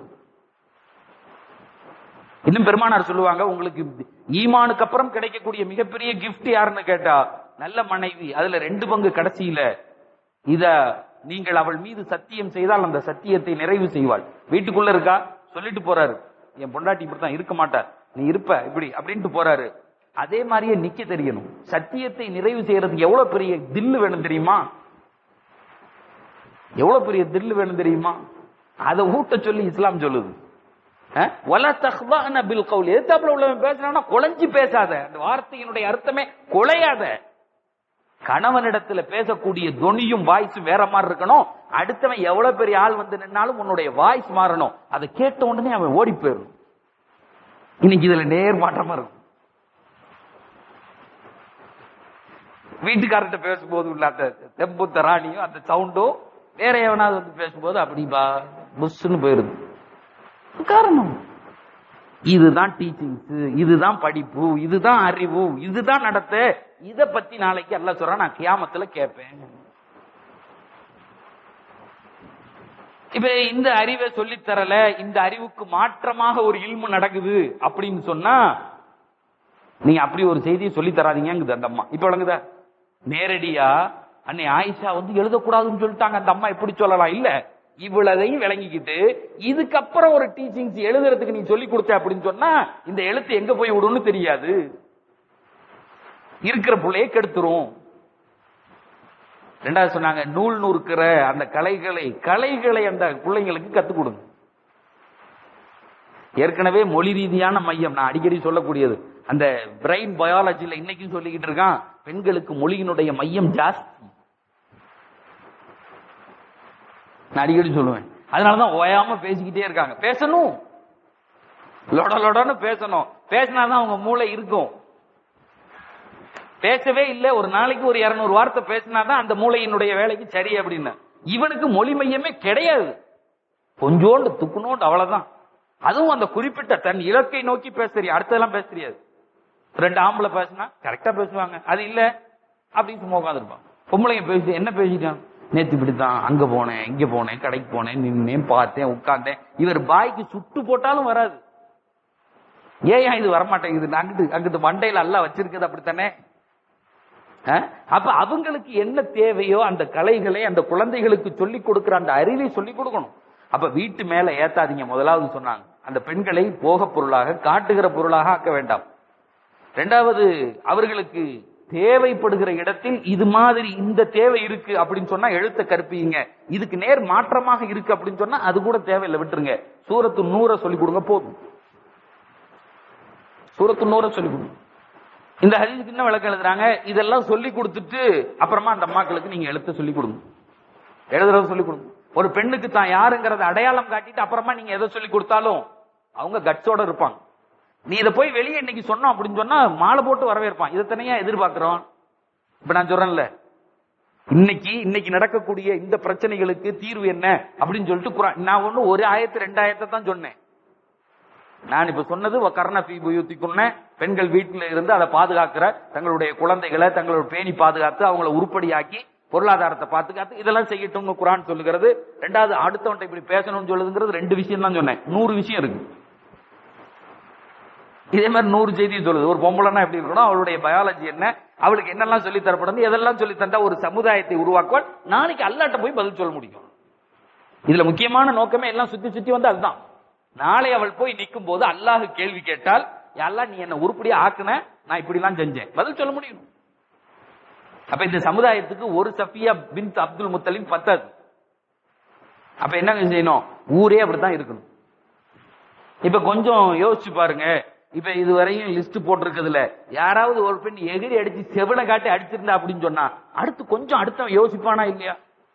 இன்னும் பெருமானார் சொல்லுவாங்க உங்களுக்கு ஈமானுக்கு அப்புறம் கிடைக்கக்கூடிய மிகப்பெரிய கிஃப்ட் யாருன்னு கேட்டா நல்ல மனைவி அதுல ரெண்டு பங்கு கடைசியில இத நீங்கள் அவள் மீது சத்தியம் செய்தால் அந்த சத்தியத்தை நிறைவு செய்வாள் வீட்டுக்குள்ள இருக்கா சொல்லிட்டு போறாரு என் பொண்டாட்டி இப்படித்தான் இருக்க மாட்டா நீ இருப்ப இப்படி அப்படின்ட்டு போறாரு அதே மாதிரியே நிக்க தெரியணும் சத்தியத்தை நிறைவு செய்யறதுக்கு எவ்வளவு பெரிய தில்லு வேணும் தெரியுமா எவ்வளவு பெரிய தில்லு வேணும் தெரியுமா அதை ஊட்ட சொல்லி இஸ்லாம் சொல்லுது அஹ்? வலா தஹ்வான பில் கவுல் எதிர்த்தாப்புல உள்ளவன் பேசுறான்னா குலைஞ்சு பேசாத அந்த வார்த்தையினுடைய அர்த்தமே குலையாத கணவனிடத்துல பேசக்கூடிய தொனியும் வாய்ஸும் வேற மாதிரி இருக்கணும் அடுத்தவன் எவ்வளவு பெரிய ஆள் வந்து நின்னாலும் உன்னுடைய வாய்ஸ் மாறணும் அதை கேட்ட உடனே அவன் ஓடி போயிடும் இன்னைக்கு இதுல நேர் மாற்றமா இருக்கும் வீட்டுக்காரர்கிட்ட பேசும்போது உள்ள அந்த தெம்பு தராணியும் அந்த சவுண்டும் வேற எவனாவது வந்து பேசும்போது அப்படி பா புஷ்ன்னு போயிருது காரணம் இதுதான் டீச்சிங்ஸ் இதுதான் படிப்பு இதுதான் அறிவு இதுதான் நடத்த இத பத்தி நாளைக்கு அல்ல சொல்ற நான் கியாமத்துல கேட்பேன் இப்ப இந்த அறிவை சொல்லித் தரல இந்த அறிவுக்கு மாற்றமாக ஒரு இல்மு நடக்குது அப்படின்னு சொன்னா நீங்க அப்படி ஒரு செய்தியை சொல்லி தராதீங்க அந்த அம்மா இப்ப விளங்குதா நேரடியா அன்னை ஆயிஷா வந்து எழுதக்கூடாதுன்னு சொல்லிட்டாங்க அந்த அம்மா எப்படி சொல்லலாம் இல்ல இவ்வளதையும் விளங்கிக்கிட்டு இதுக்கப்புறம் ஒரு டீச்சிங்ஸ் எழுதுறதுக்கு நீ சொல்லி கொடுத்த அப்படின்னு சொன்னா இந்த எழுத்து எங்க போய் விடும்னு தெரியாது இருக்கிற புள்ளைய கெடுத்துரும் ரெண்டாவது சொன்னாங்க நூல் நூறுக்கிற அந்த கலைகளை கலைகளை அந்த பிள்ளைங்களுக்கு கத்துக் கொடுங்க ஏற்கனவே மொழி ரீதியான மையம் நான் அடிக்கடி சொல்லக்கூடியது அந்த பிரெயின் பயாலஜில இன்னைக்கும் சொல்லிக்கிட்டு இருக்கான் பெண்களுக்கு மொழியினுடைய மையம் ஜாஸ்தி நான் அடிக்கடி சொல்லுவேன் அதனாலதான் ஓயாம பேசிக்கிட்டே இருக்காங்க பேசணும் லொட லொடன்னு பேசணும் பேசினாதான் அவங்க மூளை இருக்கும் பேசவே இல்லை ஒரு நாளைக்கு ஒரு இருநூறு வார்த்தை பேசினாதான் அந்த மூளையினுடைய வேலைக்கு சரி அப்படின்னு இவனுக்கு மொழி மையமே கிடையாது கொஞ்சோண்டு துக்குனோண்டு அவ்வளவுதான் அதுவும் அந்த குறிப்பிட்ட தன் இலக்கை நோக்கி பேச தெரியும் அடுத்ததெல்லாம் பேச தெரியாது ரெண்டு ஆம்பளை பேசினா கரெக்டா பேசுவாங்க அது இல்ல அப்படின்னு சும்மா உட்காந்துருப்பான் பொம்பளைங்க பேசி என்ன பேசிட்டான் நேத்து இப்படித்தான் அங்க போனேன் இங்க போனேன் கடைக்கு போனேன் நின்னேன் பார்த்தேன் உட்கார்ந்தேன் இவர் பாய்க்கு சுட்டு போட்டாலும் வராது ஏன் இது வரமாட்டேங்குது அங்கிட்டு அங்கிட்டு மண்டையில எல்லாம் வச்சிருக்குது அப்படித்தானே அஹ்? அப்ப அவங்களுக்கு என்ன தேவையோ அந்த கலைகளை அந்த குழந்தைகளுக்கு சொல்லிக் கொடுக்கிற அந்த அறிவை சொல்லிக் கொடுக்கணும் அப்ப வீட்டு மேல ஏத்தாதீங்க முதலாவது சொன்னாங்க அந்த பெண்களை போக பொருளாக காட்டுகிற பொருளாக ஆக்க வேண்டாம் ரெண்டாவது அவர்களுக்கு தேவைப்படுகிற இடத்தில் இது மாதிரி இந்த தேவை இருக்கு அப்படின்னு சொன்னா எழுத்த கற்பியுங்க இதுக்கு நேர் மாற்றமாக இருக்கு அப்படின்னு சொன்னா அது கூட தேவையில்லை விட்டுருங்க சூரத்து நூற சொல்லி கொடுங்க போதும் சூரத்து நூற சொல்லி கொடுங்க இந்த ஹதீஸுக்கு என்ன விளக்கம் எழுதுறாங்க இதெல்லாம் சொல்லி கொடுத்துட்டு அப்புறமா அந்த அம்மாக்களுக்கு நீங்க எழுத்த சொல்லி கொடுங்க எழுதுறத சொல்லி கொடுங்க ஒரு பெண்ணுக்கு தான் யாருங்கிறத அடையாளம் காட்டிட்டு அப்புறமா நீங்க எதை சொல்லி கொடுத்தாலும் அவங்க கட்சோட இருப்பாங்க நீ இதை போய் வெளியே இன்னைக்கு சொன்னோம் அப்படின்னு சொன்னா மாலை போட்டு வரவேற்பான் இதை தனியா எதிர்பார்க்கிறோம் இப்ப நான் சொல்றேன்ல இன்னைக்கு இன்னைக்கு நடக்கக்கூடிய இந்த பிரச்சனைகளுக்கு தீர்வு என்ன அப்படின்னு சொல்லிட்டு குரான் நான் ஒண்ணு ஒரு ஆயத்து ரெண்டு ஆயத்தை தான் சொன்னேன் நான் இப்ப சொன்னது கர்ண பீபுயுத்திக்குன்ன பெண்கள் வீட்டில் இருந்து அதை பாதுகாக்கிற தங்களுடைய குழந்தைகளை தங்களோட பேணி பாதுகாத்து அவங்கள உருப்படியாக்கி பொருளாதாரத்தை பாதுகாத்து இதெல்லாம் செய்யட்டும்னு குரான் சொல்லுகிறது ரெண்டாவது அடுத்தவன்ட்ட இப்படி பேசணும்னு சொல்லுதுங்கிறது ரெண்டு விஷயம் தான் சொன்னேன் நூறு விஷயம் இருக்கு இதே மாதிரி நூறு செய்தி சொல்லுது ஒரு பொம்பளைனா எப்படி இருக்கணும் அவளுடைய பயாலஜி என்ன அவளுக்கு என்னெல்லாம் சொல்லி தரப்படுது எதெல்லாம் சொல்லி தந்தா ஒரு சமுதாயத்தை உருவாக்குவாள் நாளைக்கு அல்லாட்ட போய் பதில் சொல்ல முடியும் இதுல முக்கியமான நோக்கமே எல்லாம் சுத்தி சுத்தி வந்து அதுதான் நாளை அவள் போய் நிற்கும் போது அல்லாஹ் கேள்வி கேட்டால் அல்லாஹ் நீ என்ன உருப்படியா ஆக்குன நான் இப்படி எல்லாம் செஞ்சேன் பதில் சொல்ல முடியும் அப்ப இந்த சமுதாயத்துக்கு ஒரு சஃபியா பின் அப்துல் முத்தலிம் பத்தாது அப்ப என்ன செய்யணும் ஊரே அப்படித்தான் இருக்கணும் இப்ப கொஞ்சம் யோசிச்சு பாருங்க இப்ப இதுவரையும் லிஸ்ட் போட்டிருக்கிறதுல யாராவது ஒரு பெண் எகிரி அடிச்சு செவனை காட்டி அடிச்சிருந்தா அப்படின்னு சொன்னா அடுத்து கொஞ்சம் அடுத்த யோசிப்பானா இல்லையா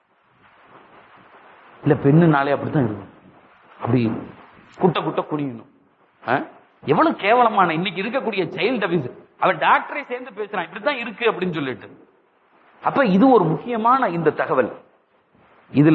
இல்ல பெண்ணுனாலே அப்படித்தான் இருக்கும் அப்படி குட்ட குட்ட குனியணும் ஆ? எவ்வளவு கேவலமான இன்னைக்கு இருக்கக்கூடிய சைல்டு அபியூஸ் அவன் டாக்டரை சேர்ந்து பேசுறான் இப்படித்தான் இருக்கு அப்படின்னு சொல்லிட்டு அப்ப இது ஒரு முக்கியமான இந்த தகவல் இதுல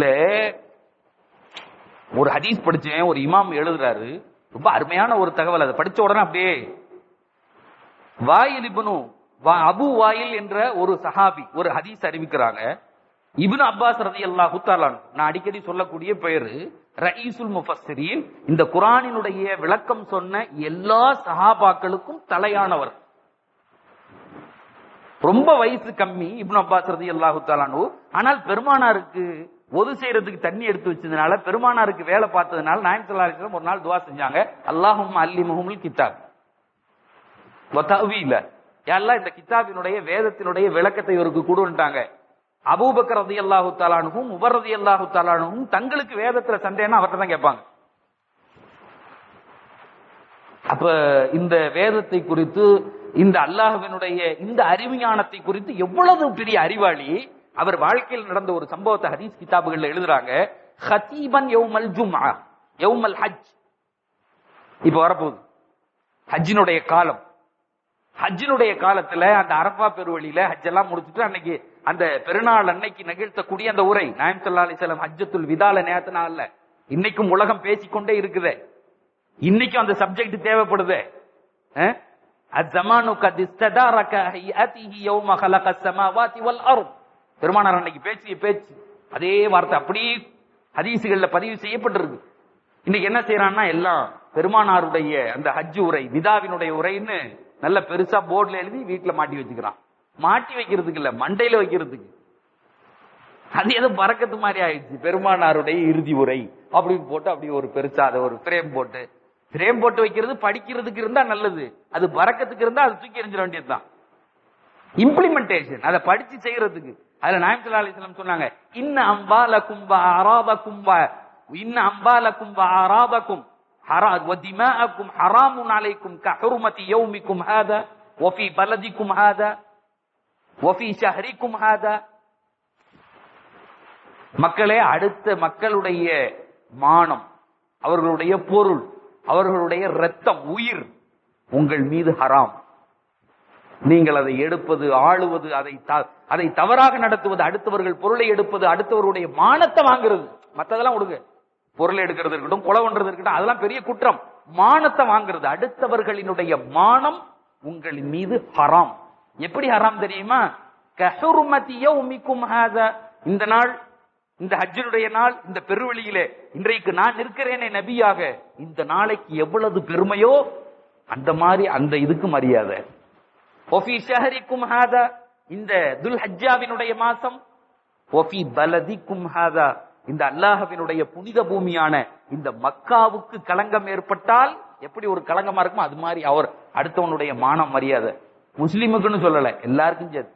ஒரு ஹதீஸ் படிச்சேன் ஒரு இமாம் எழுதுறாரு ரொம்ப அருமையான ஒரு தகவல் அதை படிச்ச உடனே அப்படியே வாயில் இப்னு வா- அபு வாயில் என்ற ஒரு சஹாபி ஒரு ஹதீஸ் அறிவிக்கிறாங்க இப்னு அப்பாஸ் ரதி அல்லாஹு நான் அடிக்கடி சொல்லக்கூடிய பெயரு ரயீசுல் முஃபஸ்ஸிரீன் இந்த குரானினுடைய விளக்கம் சொன்ன எல்லா சஹாபாக்களுக்கும் தலையானவர் ரொம்ப வயசு கம்மி இப்னு அப்பாஸ் ரதி அல்லாஹு தாலானு ஆனால் பெருமானாருக்கு ஒது செய்யறதுக்கு தண்ணி எடுத்து வச்சதுனால பெருமானாருக்கு வேலை பார்த்ததுனால நாயம் சல்லா அலிஸ்லாம் ஒரு நாள் துவா செஞ்சாங்க அல்லாஹும் அல்லி முகமுல் கித்தாப் இல்ல யாரெல்லாம் இந்த கித்தாபினுடைய வேதத்தினுடைய விளக்கத்தை இவருக்கு கொடுன்ட்டாங்க அபூபக்கர் ரதி அல்லாஹு தாலானுக்கும் உபர் ரதி அல்லாஹு தாலானுக்கும் தங்களுக்கு வேதத்துல சந்தேகம் அவர்கிட்ட தான் கேட்பாங்க அப்ப இந்த வேதத்தை குறித்து இந்த அல்லாஹ்வினுடைய இந்த அறிவிஞானத்தை குறித்து எவ்வளவு பெரிய அறிவாளி அவர் வாழ்க்கையில் நடந்த ஒரு சம்பவத்தை ஹதீஸ் கிதாபுகள்ல எழுதுறாங்க ஹதீபன் யௌமல் ஜும்ஆ யௌமல் ஹஜ் இப்ப வரப்போகுது ஹஜ்ஜினுடைய காலம் ஹஜ்ஜினுடைய காலத்துல அந்த அரபா பெருவழியில ஹஜ் எல்லாம் முடிச்சுட்டு அன்னைக்கு அந்த பெருநாள் அன்னைக்கு நிகழ்த்தக்கூடிய அந்த உரை நாயம் சல்லா அலிசல்லாம் ஹஜ்ஜத்துல் விதால நேத்து நாள்ல இன்னைக்கும் உலகம் பேசிக்கொண்டே இருக்குதே இன்னைக்கும் அந்த சப்ஜெக்ட் தேவைப்படுது அஸ்ஸமானு கத் இஸ்ததாரக ஹையதிஹி யௌம خلق السماوات والارض பெருமானார் அன்னைக்கு பேசிய பேச்சு அதே வார்த்தை அப்படியே ஹதீசுகள்ல பதிவு செய்யப்பட்டிருக்கு இன்னைக்கு என்ன செய்யறான்னா எல்லாம் பெருமானாருடைய அந்த ஹஜ் உரை விதாவினுடைய உரைன்னு நல்ல பெருசா போர்டுல எழுதி வீட்டுல மாட்டி வச்சுக்கிறான் மாட்டி வைக்கிறதுக்கு இல்ல மண்டையில வைக்கிறதுக்கு அது ஏதோ பறக்கத்து மாதிரி ஆயிடுச்சு பெருமானாருடைய இறுதி உரை அப்படின்னு போட்டு அப்படி ஒரு பெருசா அதை ஒரு ஃப்ரேம் போட்டு ஃப்ரேம் போட்டு வைக்கிறது படிக்கிறதுக்கு இருந்தா நல்லது அது பறக்கத்துக்கு இருந்தா அது தூக்கி எறிஞ்சிட வேண்டியதுதான் இம்ப்ளிமெண்டேஷன் அதை படிச்சு செய்யறதுக்கு அதுல நாயம் சல்லா அலிஸ்லாம் சொன்னாங்க இன்ன அம்பாலக்கும் வ அராபக்கும் வ இன்ன அம்பாலக்கும் வ அராபக்கும் ஹரா வதிமாஅக்கும் ஹராமுன் அலைக்கும் கஹுர்மதி யௌமிக்கும் ஹாதா வஃபி பலதிக்கும் ஹாதா வஃபி ஷஹரிக்கும் ஹாதா மக்களே அடுத்த மக்களுடைய மானம் அவர்களுடைய பொருள் அவர்களுடைய ரத்தம் உயிர் உங்கள் மீது ஹராம் நீங்கள் அதை எடுப்பது ஆளுவது அதை த- அதை தவறாக நடத்துவது அடுத்தவர்கள் பொருளை எடுப்பது அடுத்தவருடைய மானத்தை வாங்குறது மத்ததெல்லாம் விடுங்க பொருளை எடுக்கிறது இருக்கட்டும் கொலை பண்றது இருக்கட்டும் அதெல்லாம் பெரிய குற்றம் மானத்தை வாங்குறது அடுத்தவர்களினுடைய மானம் உங்களின் மீது ஹராம் எப்படி ஹராம் தெரியுமா கஹுர்மதி யௌமிக்கும் ஹாதா இந்த நாள் இந்த ஹஜ்ஜினுடைய நாள் இந்த பெருவெளியிலே இன்றைக்கு நான் இருக்கிறேனே நபியாக இந்த நாளைக்கு எவ்வளவு பெருமையோ அந்த மாதிரி அந்த இதுக்கு மரியாதை ஒஃபி ஷஹரிக்கும் ஹாதா இந்த துல் ஹஜ்ஜாவினுடைய மாசம் ஒஃபி பலதிக்கும் ஹாதா இந்த அல்லாஹ்வினுடைய புனித பூமியான இந்த மக்காவுக்கு களங்கம் ஏற்பட்டால் எப்படி ஒரு களங்கமா இருக்குமோ அது மாதிரி அவர் அடுத்தவனுடைய மானம் மரியாதை முஸ்லிமுக்குன்னு சொல்லல எல்லாருக்கும் சேர்த்து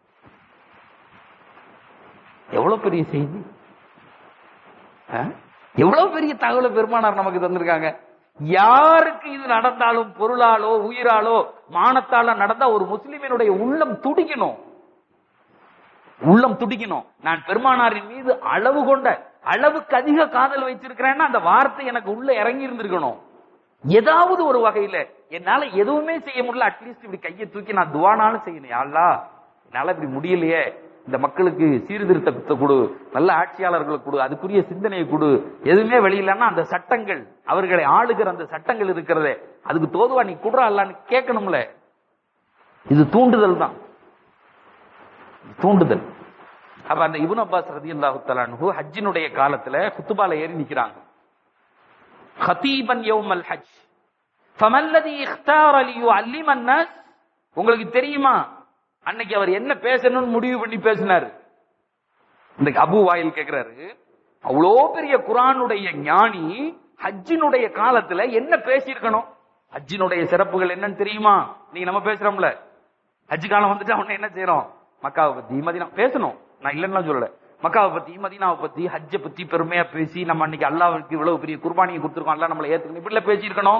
எவ்வளவு பெரிய செய்தி ஆ? எவ்வளவு பெரிய தகவலை பெருமானார் நமக்கு தந்திருக்காங்க யாருக்கு இது நடந்தாலும் பொருளாலோ உயிராலோ மானத்தால நடந்தா ஒரு முஸ்லிமினுடைய உள்ளம் துடிக்கணும் உள்ளம் துடிக்கணும் நான் பெருமானாரின் மீது அளவு கொண்ட அளவுக்கு அதிக காதல் வைத்திருக்கிறேன்னா அந்த வார்த்தை எனக்கு உள்ள இறங்கி இருந்திருக்கணும் ஏதாவது ஒரு வகையில என்னால எதுவுமே செய்ய முடியல அட்லீஸ்ட் இப்படி கையை தூக்கி நான் துவானாலும் செய்யணும் யா அல்லாஹ் என்னால இப்படி முடியலையே இந்த மக்களுக்கு சீர்திருத்தத்தை கொடு நல்ல ஆட்சியாளர்களை கொடு அதுக்குரிய சிந்தனையை கொடு எதுவுமே வெளியிலன்னா அந்த சட்டங்கள் அவர்களை ஆளுகிற அந்த சட்டங்கள் இருக்கிறதே அதுக்கு தோதுவா நீ குடுறா அல்லான்னு கேட்கணும்ல இது தூண்டுதல் தான் தூண்டுதல் அப்ப அந்த இபுன் அப்பாஸ் ரதி அல்லாஹு ஹஜ்ஜினுடைய காலத்துல குத்துபால ஏறி நிக்கிறாங்க ஹதீபன் யௌமல் ஹஜ் ஃபமல்லதி இக்தார லியுஅல்லிம அன்னாஸ் உங்களுக்கு தெரியுமா அன்னைக்கு அவர் என்ன பேசணும்னு முடிவு பண்ணி பேசினாரு இந்த அபு வாயில் கேக்குறாரு அவ்வளோ பெரிய குரானுடைய ஞானி ஹஜ்ஜினுடைய காலத்துல என்ன பேசியிருக்கணும் ஹஜ்ஜினுடைய சிறப்புகள் என்னன்னு தெரியுமா நீங்க நம்ம பேசுறோம்ல ஹஜ் காலம் வந்துட்டு அவன என்ன செய்யறோம் மக்காவை பத்தி மதினா பேசணும் நான் இல்லைன்னு சொல்லல மக்காவை பத்தி மதீனாவை பத்தி ஹஜ்ஜை பத்தி பெருமையா பேசி நம்ம அன்னைக்கு அல்லாவுக்கு இவ்வளவு பெரிய குர்பானியை கொடுத்துருக்கோம் அல்லா நம்மளை ஏத்துக்கணும் இப்படில பேசியிருக்கணும்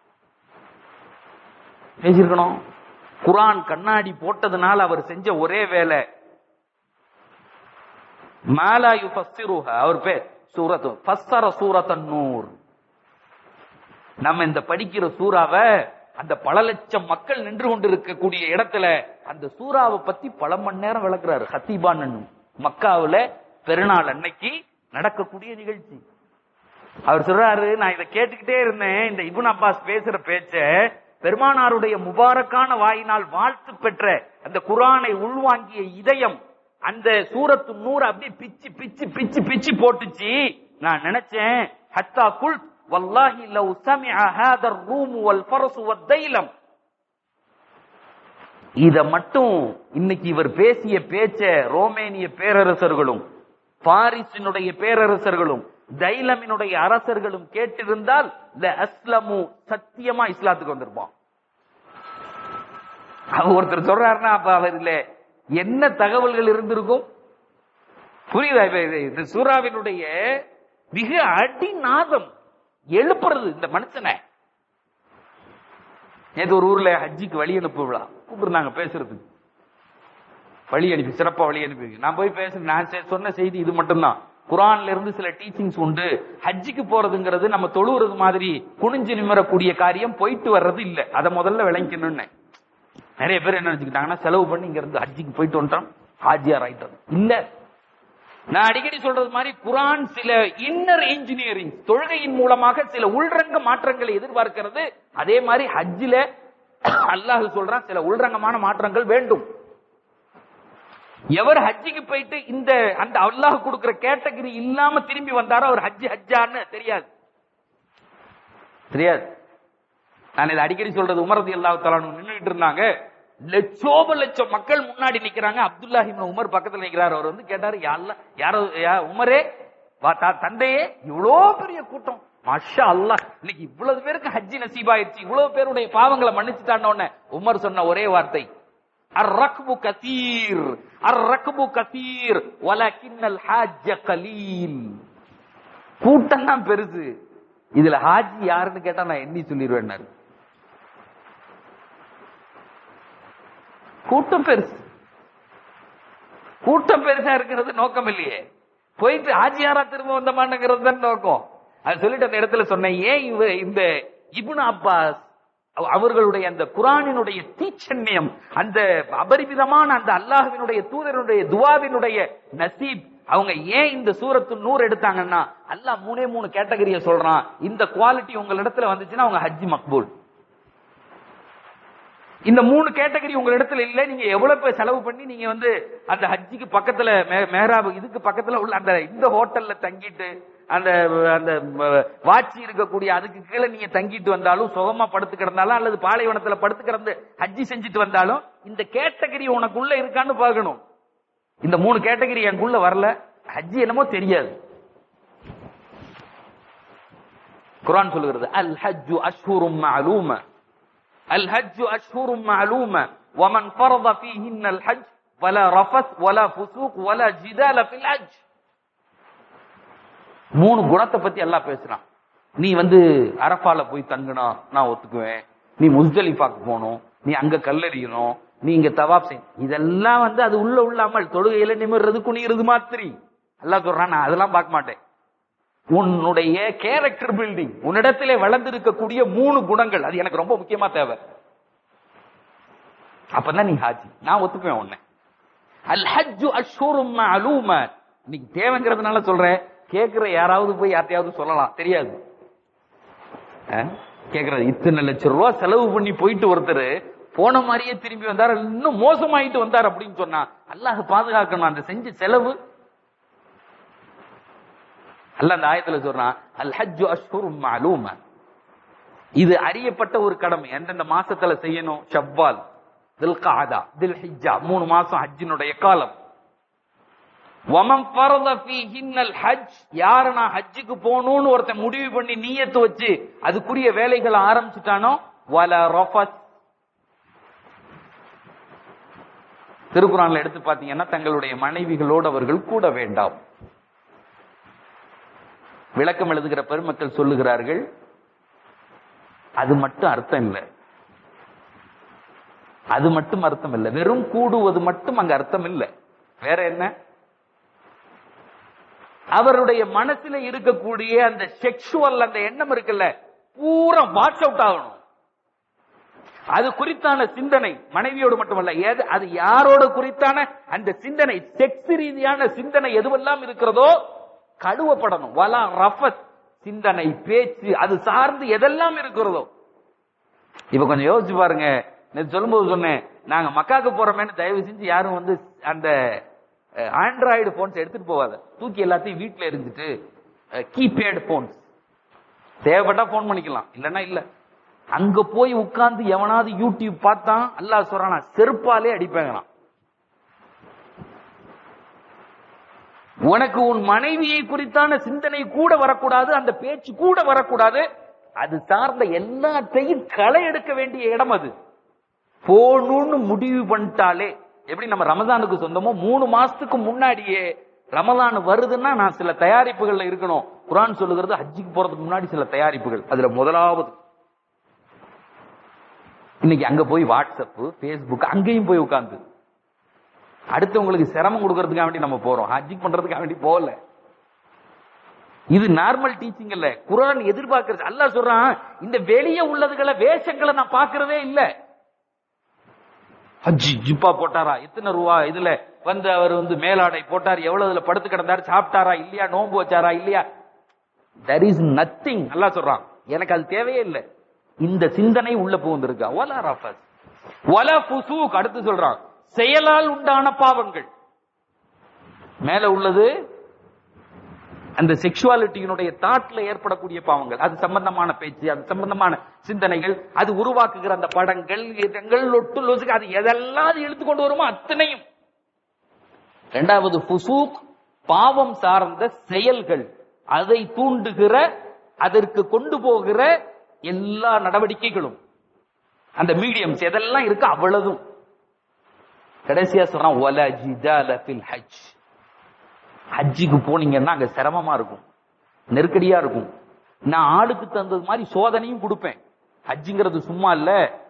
பேசியிருக்கணும் குரான் கண்ணாடி போட்டதுனால அவர் செஞ்ச ஒரே வேலை மாலா யுஃபஸ்ஸிருஹா அவர் பேர் சூரத்து ஃபஸ்ஸர சூரத்தன் நூர் நம்ம இந்த படிக்கிற சூறாவை அந்த பல லட்சம் மக்கள் நின்று கொண்டிருக்கக்கூடிய இடத்துல அந்த சூறாவை பத்தி பல மணி நேரம் விளக்குறாரு ஹத்தீபான் மக்காவுல பெருநாள் அன்னைக்கு நடக்கக்கூடிய நிகழ்ச்சி அவர் சொல்றாரு நான் இதை கேட்டுக்கிட்டே இருந்தேன் இந்த இபுன் அப்பாஸ் பேசுற பேச்ச பெருமானாருடைய முபாரக்கான வாயினால் வாழ்த்து பெற்ற அந்த குரானை உள்வாங்கிய இதயம் அந்த சூரத்து நூறு அப்படியே பிச்சு பிச்சு பிச்சு பிச்சு போட்டுச்சு நான் நினைச்சேன் ஹத்தா குல் வல்லாஹி லவ் சமிஅ ஹாதா الروم والفرس والديلم இத மட்டும் இன்னைக்கு இவர் பேசிய பேச்ச ரோமேனிய பேரரசர்களும் பாரிசினுடைய பேரரசர்களும் தைலமினுடைய அரசர்களும் கேட்டிருந்தால் ல அஸ்லமு சத்தியமா இஸ்லாத்துக்கு வந்திருப்பான் அவர் ஒருத்தர் சொல்றாருன்னா அப்ப அவர் இல்ல என்ன தகவல்கள் இருந்திருக்கும் புரியுதா இப்ப இது- இது சூறாவினுடைய மிக அடிநாதம் எழுப்புறது இந்த மனுஷனை நேத்து ஒரு ஊர்ல ஹஜ்ஜிக்கு வழி அனுப்பு விழா கூப்பிடுறாங்க பேசுறதுக்கு வழி அனுப்பி சிறப்பா வழி அனுப்பி நான் போய் பேசுறேன் நான் செ- சொன்ன செய்தி இது மட்டும்தான் குரான்ல இருந்து சில டீச்சிங்ஸ் உண்டு ஹஜ்ஜிக்கு போறதுங்கிறது நம்ம தொழுவுறது மாதிரி குனிஞ்சு நிமிரக்கூடிய காரியம் போயிட்டு வர்றது இல்ல அதை முதல்ல விளங்கிக்கணும்னு நிறைய பேர் என்ன நினைச்சுக்கிட்டாங்கன்னா செலவு பண்ணி இங்க இருந்து ஹஜ்ஜிக்கு போயிட்டு வந்துட்டோம் ஹாஜியார் ஆயிட்டோம் இல்ல நான் அடிக்கடி சொல்றது மாதிரி குரான் சில இன்னர் இன்ஜினியரிங் தொழுகையின் மூலமாக சில உள்ரங்க மாற்றங்களை எதிர்பார்க்கிறது அதே மாதிரி ஹஜ்ஜில அல்லாஹ் சொல்றான் சில உள்ரங்கமான மாற்றங்கள் வேண்டும் எவர் ஹஜ்ஜிக்கு போயிட்டு இந்த அந்த அல்லாஹ் கொடுக்கிற கேட்டகரி இல்லாம திரும்பி வந்தாரோ அவர் ஹஜ்ஜி ஹஜ்ஜான்னு தெரியாது தெரியாது நான் இதை அடிக்கடி சொல்றது உமரது அல்லாஹ் தலானு நின்றுட்டு இருந்தாங்க லட்சோப லட்சம் மக்கள் முன்னாடி நிக்கிறாங்க அப்துல்லாஹி இப்னு உமர் பக்கத்துல நிக்கிறாரு அவர் வந்து கேட்டாரு யாருல யாரோ யா- உமரே வா, தா- தந்தையே இவ்வளோ பெரிய கூட்டம் மஷா அல்லாஹ் இன்னைக்கு இவ்வளவு பேருக்கு ஹஜ்ஜி நசீபாயிருச்சு இவ்வளவு பேருடைய பாவங்களை மன்னிச்சுட்டான உடனே உமர் சொன்ன ஒரே வார்த்தை الركب كثير الركب كثير ولكن الحاج قليل கூட்டம் தான் பெருசு இதுல ஹாஜி யாருன்னு கேட்டா நான் எண்ணி சொல்லிடுவேன் கூட்டம் பெருசு கூட்டம் பெருசா இருக்கிறது நோக்கம் இல்லையே போயிட்டு ஆஜியாரா திரும்ப வந்த மாட்டேங்கிறது தான் நோக்கம் அது சொல்லிட்டு அந்த இடத்துல சொன்னேன் ஏன் இவ இந்த இப்னு அப்பாஸ் அவ- அவர்களுடைய அந்த குரானினுடைய தீச்சன்யம் அந்த அபரிமிதமான அந்த அல்லாஹ்வினுடைய தூதருடைய துவாவினுடைய நசீப் அவங்க ஏன் இந்த சூரத்து நூறு எடுத்தாங்கன்னா அல்லாஹ் மூணே மூணு கேட்டகரிய சொல்றான் இந்த குவாலிட்டி உங்களிடத்துல வந்துச்சுன்னா அவங்க ஹஜ்ஜி மக்பூல் இந்த மூணு கேட்டகரி உங்க இடத்துல இல்ல நீங்க எவ்வளவு பேர் செலவு பண்ணி நீங்க வந்து அந்த ஹஜ்ஜிக்கு பக்கத்துல மே- மேராபு இதுக்கு பக்கத்துல உள்ள அந்த இந்த ஹோட்டல்ல தங்கிட்டு அந்த அந்த ம- வாட்சி இருக்கக்கூடிய அதுக்கு கீழே நீங்க தங்கிட்டு வந்தாலும் சுகமா படுத்து கிடந்தாலும் அல்லது பாலைவனத்துல படுத்து கிடந்து ஹஜ்ஜி செஞ்சுட்டு வந்தாலும் இந்த கேட்டகரி உனக்குள்ள இருக்கான்னு பார்க்கணும் இந்த மூணு கேட்டகரி எனக்குள்ள வரல ஹஜ்ஜி என்னமோ தெரியாது குர்ஆன் சொல்லுகிறது அல் ஹஜ்ஜு அஷ்ஹுரும் மஅலூம الحج أشهر معلومة ومن فرض فيهن الحج فلا رفث ولا فسوق ولا جدال في الحج மூணு குணத்தை பத்தி எல்லாம் பேசுறான் நீ வந்து அரஃபால போய் தங்கணும் நான் ஒத்துக்குவேன் நீ முஸ்தலிஃபாக்கு போகணும் நீ அங்க கல்லறியணும் நீ இங்க தவாப் செய் இதெல்லாம் வந்து அது உள்ள உள்ளாமல் தொழுகையில நிமிர்றது குனிகிறது மாத்திரி அல்லாஹ் சொல்றான் நான் அதெல்லாம் பார்க்க மாட்டேன் உன்னுடைய கேரக்டர் பில்டிங் உன்னிடத்திலே வளர்ந்திருக்கக்கூடிய மூணு குணங்கள் அது எனக்கு ரொம்ப முக்கியமா தேவை அப்பதான் நீ ஹாஜி நான் ஒத்துக்குவேன் உன்னை அல் ஹஜ்ஜு அஷ்ஹுரும் மஅலூம இன்னைக்கு தேவைங்கிறதுனால சொல்றேன் கேக்குற யாராவது போய் யார்ட்டையாவது சொல்லலாம் தெரியாது அஹ்? கேக்குறது இத்தனை லட்சம் ரூபாய் செலவு பண்ணி போயிட்டு ஒருத்தர் போன மாதிரியே திரும்பி வந்தார் இன்னும் மோசமாயிட்டு வந்தார் அப்படின்னு சொன்னா அல்லாஹ் பாதுகாக்கணும் அந்த செஞ்ச செலவு அல்ல அந்த ஆயத்துல சொல்றான் அல் ஹஜ்ஜு அஷ்ஹுரும் மஅலூம இது அறியப்பட்ட ஒரு கடமை எந்தெந்த மாசத்துல செய்யணும் ஷவ்வால் தில்காதா தில் ஹிஜ்ஜா மூணு மாசம் ஹஜ்ஜினுடைய காலம் வமம் ஃபரத ஃபீஹின்னல் ஹஜ் யார நான் ஹஜ்ஜுக்கு போகணும்னு ஒருத்தன் முடிவு பண்ணி நீயத்து வச்சு அதுக்குரிய வேலைகளை ஆரம்பிச்சுட்டானோ வல ரஃபத் திருக்குறான்ல எடுத்து பாத்தீங்கன்னா தங்களுடைய மனைவிகளோடு அவர்கள் கூட வேண்டாம் விளக்கம் எழுதுகிற பெருமக்கள் சொல்லுகிறார்கள் அது மட்டும் அர்த்தம் இல்லை அது மட்டும் அர்த்தம் இல்லை வெறும் கூடுவது மட்டும் அங்க அர்த்தம் இல்லை வேற என்ன அவருடைய மனசுல இருக்கக்கூடிய அந்த செக்ஷுவல் அந்த எண்ணம் இருக்குல்ல பூரா வாஷ் அவுட் ஆகணும் அது குறித்தான சிந்தனை மனைவியோடு மட்டுமல்ல ஏது அது யாரோட குறித்தான அந்த சிந்தனை செக்ஸ் ரீதியான சிந்தனை எதுவெல்லாம் இருக்கிறதோ கழுவப்படணும் வலா ரஃபத் சிந்தனை பேச்சு அது சார்ந்து எதெல்லாம் இருக்கிறதோ இப்ப கொஞ்சம் யோசிச்சு பாருங்க நேத்து சொல்லும்போது சொன்னேன் நாங்க மக்காக்கு போறோமேன்னு தயவு செஞ்சு யாரும் வந்து அந்த ஆண்ட்ராய்டு போன்ஸ் எடுத்துட்டு போவாத தூக்கி எல்லாத்தையும் வீட்டுல இருந்துட்டு கீபேட் போன்ஸ் தேவைப்பட்டா போன் பண்ணிக்கலாம் இல்லன்னா இல்ல அங்க போய் உட்கார்ந்து எவனாவது யூடியூப் பார்த்தான் அல்லாஹ் சொல்றானா செருப்பாலே அடிப்பாங்களாம் உனக்கு உன் மனைவியை குறித்தான சிந்தனை கூட வரக்கூடாது அந்த பேச்சு கூட வரக்கூடாது அது சார்ந்த எல்லாத்தையும் களை எடுக்க வேண்டிய இடம் அது போகணும்னு முடிவு பண்ணிட்டாலே எப்படி நம்ம ரமதானுக்கு சொந்தமோ மூணு மாசத்துக்கு முன்னாடியே ரமதான் வருதுன்னா நான் சில தயாரிப்புகள்ல இருக்கணும் குரான் சொல்லுகிறது ஹஜ்ஜிக்கு போறதுக்கு முன்னாடி சில தயாரிப்புகள் அதுல முதலாவது இன்னைக்கு அங்க போய் வாட்ஸ்அப் பேஸ்புக் அங்கேயும் போய் உட்கார்ந்து அடுத்தவங்களுக்கு சிரமம் கொடுக்கறதுக்காக வேண்டி நம்ம போறோம் ஹஜ்ஜிக் பண்றதுக்காக வேண்டி போகல இது நார்மல் டீச்சிங் இல்ல குரான் எதிர்பார்க்கறது அல்லாஹ் சொல்றான் இந்த வெளியே உள்ளதுகளை வேஷங்களை நான் பார்க்கறதே இல்ல ஹஜ்ஜி ஜிப்பா போட்டாரா எத்தனை ரூபா இதுல வந்து அவர் வந்து மேலாடை போட்டார் எவ்வளவு இதுல படுத்து கிடந்தார் சாப்பிட்டாரா இல்லையா நோன்பு வச்சாரா இல்லையா தர் இஸ் நத்திங் நல்லா சொல்றான் எனக்கு அது தேவையே இல்லை இந்த சிந்தனை உள்ள புகுந்திருக்கா ஒலா ரஃபஸ் ஒல புசூக் அடுத்து சொல்றான் செயலால் உண்டான பாவங்கள் மேல உள்ளது அந்த செக்ஷுவாலிட்டியினுடைய தாட்ல ஏற்படக்கூடிய பாவங்கள் அது சம்பந்தமான பேச்சு அது சம்பந்தமான சிந்தனைகள் அது உருவாக்குகிற அந்த படங்கள் இடங்கள் லொட்டு லொசுக்கு அது எதெல்லாம் அது இழுத்து கொண்டு வருமோ அத்தனையும் இரண்டாவது புசூக் பாவம் சார்ந்த செயல்கள் அதை தூண்டுகிற அதற்கு கொண்டு போகிற எல்லா நடவடிக்கைகளும் அந்த மீடியம்ஸ் எதெல்லாம் இருக்கு அவ்வளவும் கடைசியா சொல்றான் ஒல ஜிதால ஃபில் ஹஜ் ஹஜ்ஜுக்கு போனீங்கன்னா அங்க சிரமமா இருக்கும் நெருக்கடியா இருக்கும் நான் ஆளுக்கு தந்தது மாதிரி சோதனையும் கொடுப்பேன் ஹஜ்ஜுங்கிறது சும்மா இல்ல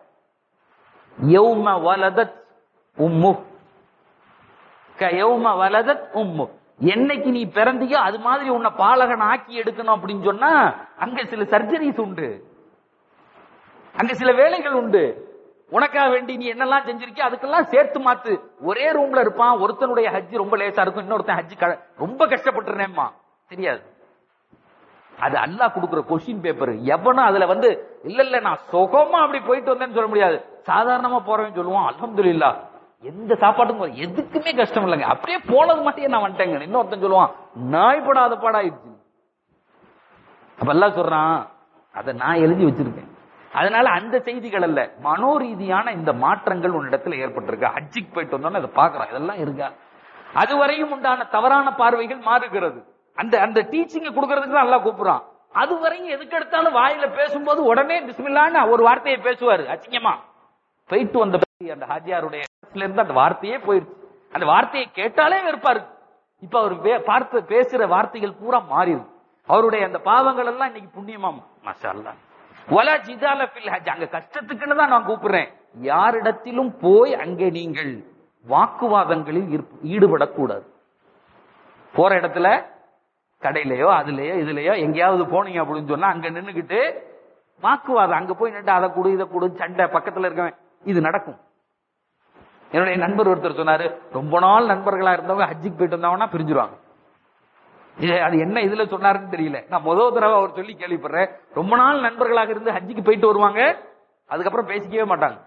யௌம வலதத் உம்மு க யௌம வலதத் உம்மு என்னைக்கு நீ பிறந்தியோ அது மாதிரி உன்னை பாலகன் ஆக்கி எடுக்கணும் அப்படின்னு சொன்னா அங்க சில சர்ஜரிஸ் உண்டு அங்க சில வேலைகள் உண்டு உனக்காக வேண்டி நீ என்னெல்லாம் செஞ்சிருக்கிய அதுக்கெல்லாம் சேர்த்து மாத்து ஒரே ரூம்ல இருப்பான் ஒருத்தனுடைய ஹஜ் ரொம்ப லேசா இருக்கும் இன்னொருத்தன் ஹஜ் ரொம்ப கஷ்டப்பட்டுறேம்மா தெரியாது அது அல்லாஹ் கொடுக்கிற கொஸ்டின் பேப்பர் எவனும் அதுல வந்து இல்ல இல்ல நான் சுகமா அப்படி போயிட்டு வந்தேன்னு சொல்ல முடியாது சாதாரணமா போறவன் சொல்லுவான் அல்ஹம்துலில்லா எந்த சாப்பாட்டுக்கும் எதுக்குமே கஷ்டம் இல்லைங்க அப்படியே போனது மட்டும் நான் வந்துட்டேங்க இன்னொருத்தன் சொல்லுவான் நாய்படாத பாடாயிடுச்சு அப்ப எல்லாம் சொல்றான் அதை நான் எழுதி வச்சிருக்கேன் அதனால அந்த செய்திகள் அல்ல மனோரீதியான இந்த மாற்றங்கள் உன்னிடத்துல ஏற்பட்டிருக்கு ஹஜ்ஜிக்கு போயிட்டு வந்தோம்னா அதை பாக்குறோம் இதெல்லாம் இருக்கா அதுவரையும் உண்டான தவறான பார்வைகள் மாறுகிறது அந்த அந்த டீச்சிங்க கொடுக்கறதுக்கு தான் நல்லா கூப்பிடுறான் அது வரையும் எதுக்கு எடுத்தாலும் வாயில பேசும்போது உடனே பிஸ்மில்லான்னு ஒரு வார்த்தையை பேசுவாரு அச்சிங்கமா போயிட்டு வந்த அந்த ஹாஜியாருடைய இருந்து அந்த வார்த்தையே போயிருச்சு அந்த வார்த்தையை கேட்டாலே வெறுப்பாரு இப்ப அவர் பார்த்து பேசுற வார்த்தைகள் பூரா மாறிடுது அவருடைய அந்த பாவங்கள் எல்லாம் இன்னைக்கு புண்ணியமாம் மஷா அல்லாஹ் வலா ஜிதால ஃபில் ஹஜ் அங்க கஷ்டத்துக்குன்னு தான் நான் கூப்பிடுறேன் யாரிடத்திலும் போய் அங்கே நீங்கள் வாக்குவாதங்களில் ஈடுபடக்கூடாது போற இடத்துல கடையிலயோ அதுலயோ இதுலயோ எங்கேயாவது போனீங்க அப்படின்னு சொன்னா அங்க நின்னுகிட்டு வாக்குவாதம் அங்க போய் நின்று அதை கொடு இதை கொடு சண்டை பக்கத்துல இருக்கவன் இது நடக்கும் என்னுடைய நண்பர் ஒருத்தர் சொன்னாரு ரொம்ப நாள் நண்பர்களா இருந்தவங்க ஹஜ்ஜுக்கு போயிட்டு வந்தாங்கன்னா பிரிஞ்சிருவாங்க இது அது என்ன இதுல சொன்னாருன்னு தெரியல நான் முதல் தடவை அவர் சொல்லி கேள்விப்படுறேன் ரொம்ப நாள் நண்பர்களாக இருந்து ஹஜ்ஜுக்கு போயிட்டு வருவாங்க அதுக்கப்புறம் பேசிக்கவே மாட்டாங்க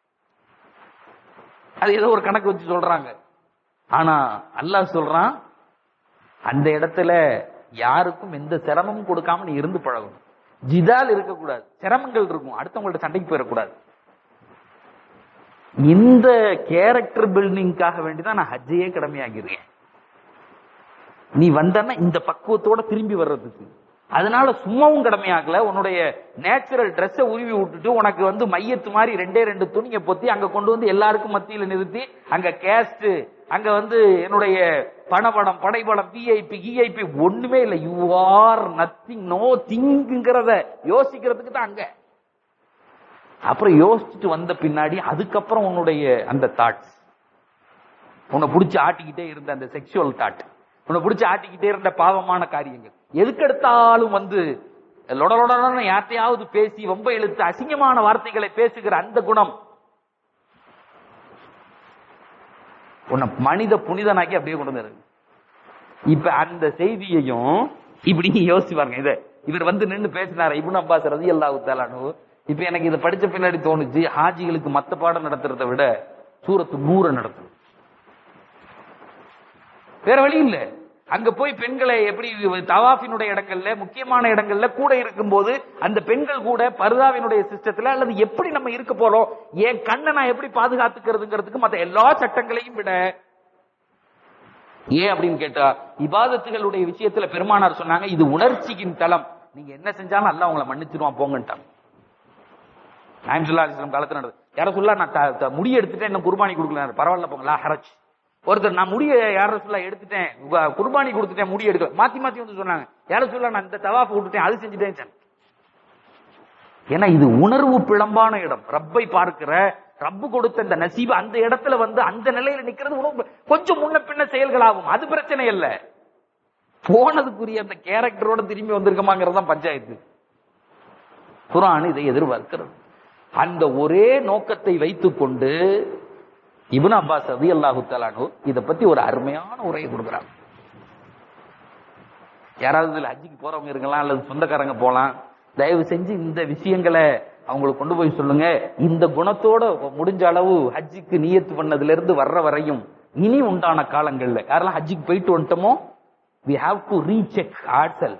அது ஏதோ ஒரு கணக்கு வச்சு சொல்றாங்க ஆனா அல்லாஹ் சொல்றான் அந்த இடத்துல யாருக்கும் எந்த சிரமமும் கொடுக்காம நீ இருந்து பழகணும் ஜிதால் இருக்கக்கூடாது சிரமங்கள் இருக்கும் அடுத்தவங்கள்ட்ட சண்டைக்கு போயிடக்கூடாது இந்த கேரக்டர் பில்டிங்காக வேண்டிதான் நான் ஹஜ்ஜையே கடமையாகிருக்கேன் நீ வந்தன்னா இந்த பக்குவத்தோட திரும்பி வர்றதுக்கு அதனால சும்மாவும் கடமையாகல உன்னுடைய நேச்சுரல் ட்ரெஸ்ஸை உருவி விட்டுட்டு உனக்கு வந்து மையத்து மாதிரி ரெண்டே ரெண்டு துணியை பொத்தி அங்க கொண்டு வந்து எல்லாருக்கும் மத்தியில நிறுத்தி அங்க கேஸ்ட் அங்க வந்து என்னுடைய பணபடம் படைபடம் பிஐபி கிஐபி ஒண்ணுமே இல்லை யூ ஆர் நத்திங் நோ திங்கிறத யோசிக்கிறதுக்கு தான் அங்க அப்புறம் யோசிச்சுட்டு வந்த பின்னாடி அதுக்கப்புறம் உன்னுடைய அந்த தாட்ஸ் உன்னை பிடிச்சி ஆட்டிக்கிட்டே இருந்த அந்த செக்ஷுவல் தாட் உன்னை பிடிச்சி ஆட்டிக்கிட்டே இருந்த பாவமான காரியங்கள் எதுக்கெடுத்தாலும் வந்து லொடலொடன்னு யார்ட்டையாவது பேசி ரொம்ப இழுத்து அசிங்கமான வார்த்தைகளை பேசுகிற அந்த குணம் உன்னை மனித புனிதனாக்கி அப்படியே கொண்டு வந்துரு இப்ப அந்த செய்தியையும் இப்படி யோசிச்சு பாருங்க இத இவர் வந்து நின்னு பேசினாரு இப்னு அப்பாஸ் ரதி அல்லாஹு தாலானு இப்ப எனக்கு இதை படிச்ச பின்னாடி தோணுச்சு ஹாஜிகளுக்கு மத்த பாடம் நடத்துறதை விட சூரத்து நூற நடத்தும் வேற வழி இல்ல அங்க போய் பெண்களை எப்படி தவாஃபினுடைய இடங்கள்ல முக்கியமான இடங்கள்ல கூட இருக்கும்போது அந்த பெண்கள் கூட பர்தாவினுடைய சிஸ்டத்துல அல்லது எப்படி நம்ம இருக்க போறோம் என் கண்ணை நான் எப்படி பாதுகாத்துக்கிறதுங்கிறதுக்கு மத்த எல்லா சட்டங்களையும் விட ஏன் அப்படின்னு கேட்டா இபாதத்துகளுடைய விஷயத்துல பெருமானார் சொன்னாங்க இது உணர்ச்சியின் தளம் நீங்க என்ன செஞ்சாலும் அல்லாஹ் உங்களை மன்னிச்சிருவான் போங்கன்ட்டாங்க நாயம் சொல்லா அலிஸ்லாம் காலத்துல நடந்தது யார சொல்ல நான் த- த- முடி எடுத்துட்டேன் இன்னும் குர்பானி கொடுக்கல பரவாயில்ல போங்களா ஹரச் ஒருத்தர் நான் முடிய யார சொல்ல எடுத்துட்டேன் உங்க குர்பானி கொடுத்துட்டேன் முடி எடுக்கல மாத்தி மாத்தி வந்து சொன்னாங்க யார சொல்ல நான் இந்த தவாஃப் விட்டுட்டேன் அது செஞ்சுட்டேன் சொன்னேன். ஏன்னா இது உணர்வு பிளம்பான இடம் ரப்பை பார்க்கிற ரப்பு கொடுத்த இந்த நசீபு அந்த இடத்துல வந்து அந்த நிலையில நிக்கிறது உணவு கொஞ்சம் முன்ன பின்ன செயல்களாகும் அது பிரச்சனை இல்ல போனதுக்குரிய அந்த கேரக்டரோட திரும்பி வந்திருக்கமாங்கிறது தான் பஞ்சாயத்து குரான் இதை எதிர்பார்க்கிறது அந்த ஒரே நோக்கத்தை வைத்துக்கொண்டு இப்னு அப்பாஸ் ரதி அல்லாஹு தலானு இத பத்தி ஒரு அருமையான உரையை கொடுக்குறாங்க யாராவது இதுல ஹஜ்ஜிக்கு போறவங்க இருக்கலாம் அல்லது சொந்தக்காரங்க போலாம் தயவு செஞ்சு இந்த விஷயங்களை அவங்களுக்கு கொண்டு போய் சொல்லுங்க இந்த குணத்தோட முடிஞ்ச அளவு ஹஜ்ஜிக்கு நியத்து பண்ணதுல இருந்து வர்ற வரையும் இனி உண்டான காலங்கள்ல யாரெல்லாம் ஹஜ்ஜிக்கு போயிட்டு வந்துட்டோமோ we have to recheck ourselves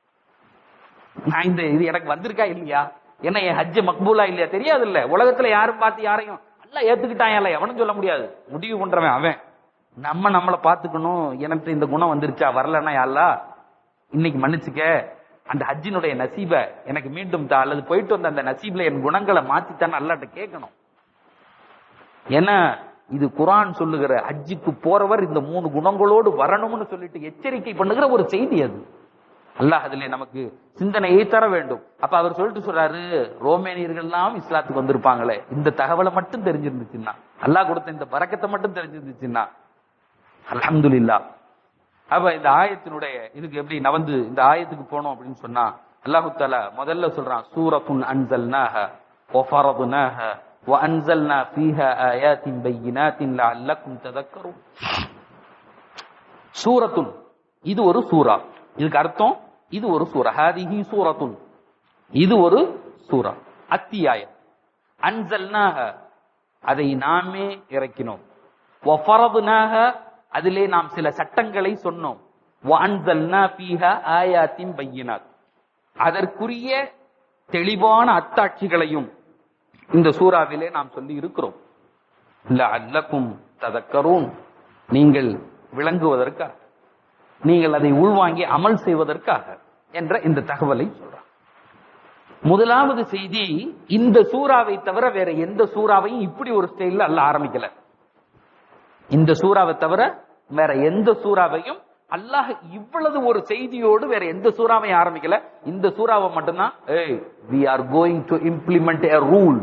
நான் இந்த இது எனக்கு வந்திருக்கா இல்லையா என்ன என் ஹஜ்ஜ மக்பூலா இல்லையா தெரியாது இல்ல உலகத்துல யாரும் பார்த்து யாரையும் எல்லாம் ஏத்துக்கிட்டான் இல்ல எவனும் சொல்ல முடியாது முடிவு பண்றவன் அவன் நம்ம நம்மளை பார்த்துக்கணும் எனக்கு இந்த குணம் வந்துருச்சா வரலன்னா யாரா இன்னைக்கு மன்னிச்சுக்க அந்த ஹஜ்ஜினுடைய நசீப எனக்கு மீண்டும் தா அல்லது போயிட்டு வந்த அந்த நசீப்ல என் குணங்களை மாத்தித்தான் அல்லாட்ட கேட்கணும் ஏன்னா இது குரான் சொல்லுகிற ஹஜ்ஜுக்கு போறவர் இந்த மூணு குணங்களோடு வரணும்னு சொல்லிட்டு எச்சரிக்கை பண்ணுகிற ஒரு செய்தி அது அல்லாஹ் அதிலே நமக்கு சிந்தனையை தர வேண்டும் அப்ப அவர் சொல்லிட்டு சொல்றாரு ரோமேனியர்கள் எல்லாம் இஸ்லாத்துக்கு வந்திருப்பாங்களே இந்த தகவலை மட்டும் தெரிஞ்சிருந்துச்சுன்னா அல்லாஹ் கொடுத்த இந்த பறக்கத்தை மட்டும் தெரிஞ்சிருந்துச்சுன்னா அல்ஹம்துலில்லா அப்ப இந்த ஆயத்தினுடைய இதுக்கு எப்படி நவந்து இந்த ஆயத்துக்கு போனோம் அப்படின்னு சொன்னா அல்லாஹு தாலா முதல்ல சொல்றான் சூரத்துன் அன்சல்னாஹ وفرضناها وأنزلنا فيها آيات بينات لعلكم تذكرون சூரத்துன் இது ஒரு சூரா இதுக்கு அர்த்தம் இது ஒரு சூரா ஹாதிஹி சூரத்துன் இது ஒரு சூரா அத்தியாயம் அன்சல்னாஹ அதை நாமே இறக்கினோம் வஃபரதுனாஹ அதிலே நாம் சில சட்டங்களை சொன்னோம் வஅன்சல்னா ஃபீஹா ஆயாத்தின் பையினாத் அதற்குரிய தெளிவான அத்தாட்சிகளையும் இந்த சூறாவிலே நாம் சொல்லி இருக்கிறோம் லஅல்லக்கும் ததக்கரூன் நீங்கள் விளங்குவதற்காக நீங்கள் அதை உள்வாங்கி அமல் செய்வதற்காக என்ற இந்த தகவலை சொல்றார் முதலாவது செய்தி இந்த சூறாவை தவிர வேற எந்த சூறாவையும் இப்படி ஒரு ஸ்டைல்ல அல்ல ஆரம்பிக்கல இந்த சூறாவை தவிர வேற எந்த சூறாவையும் அல்லாஹ் இவ்வளவு ஒரு செய்தியோடு வேற எந்த சூறாவையும் ஆரம்பிக்கல இந்த சூறாவை மட்டும்தான் ஏய் we are going to implement a rule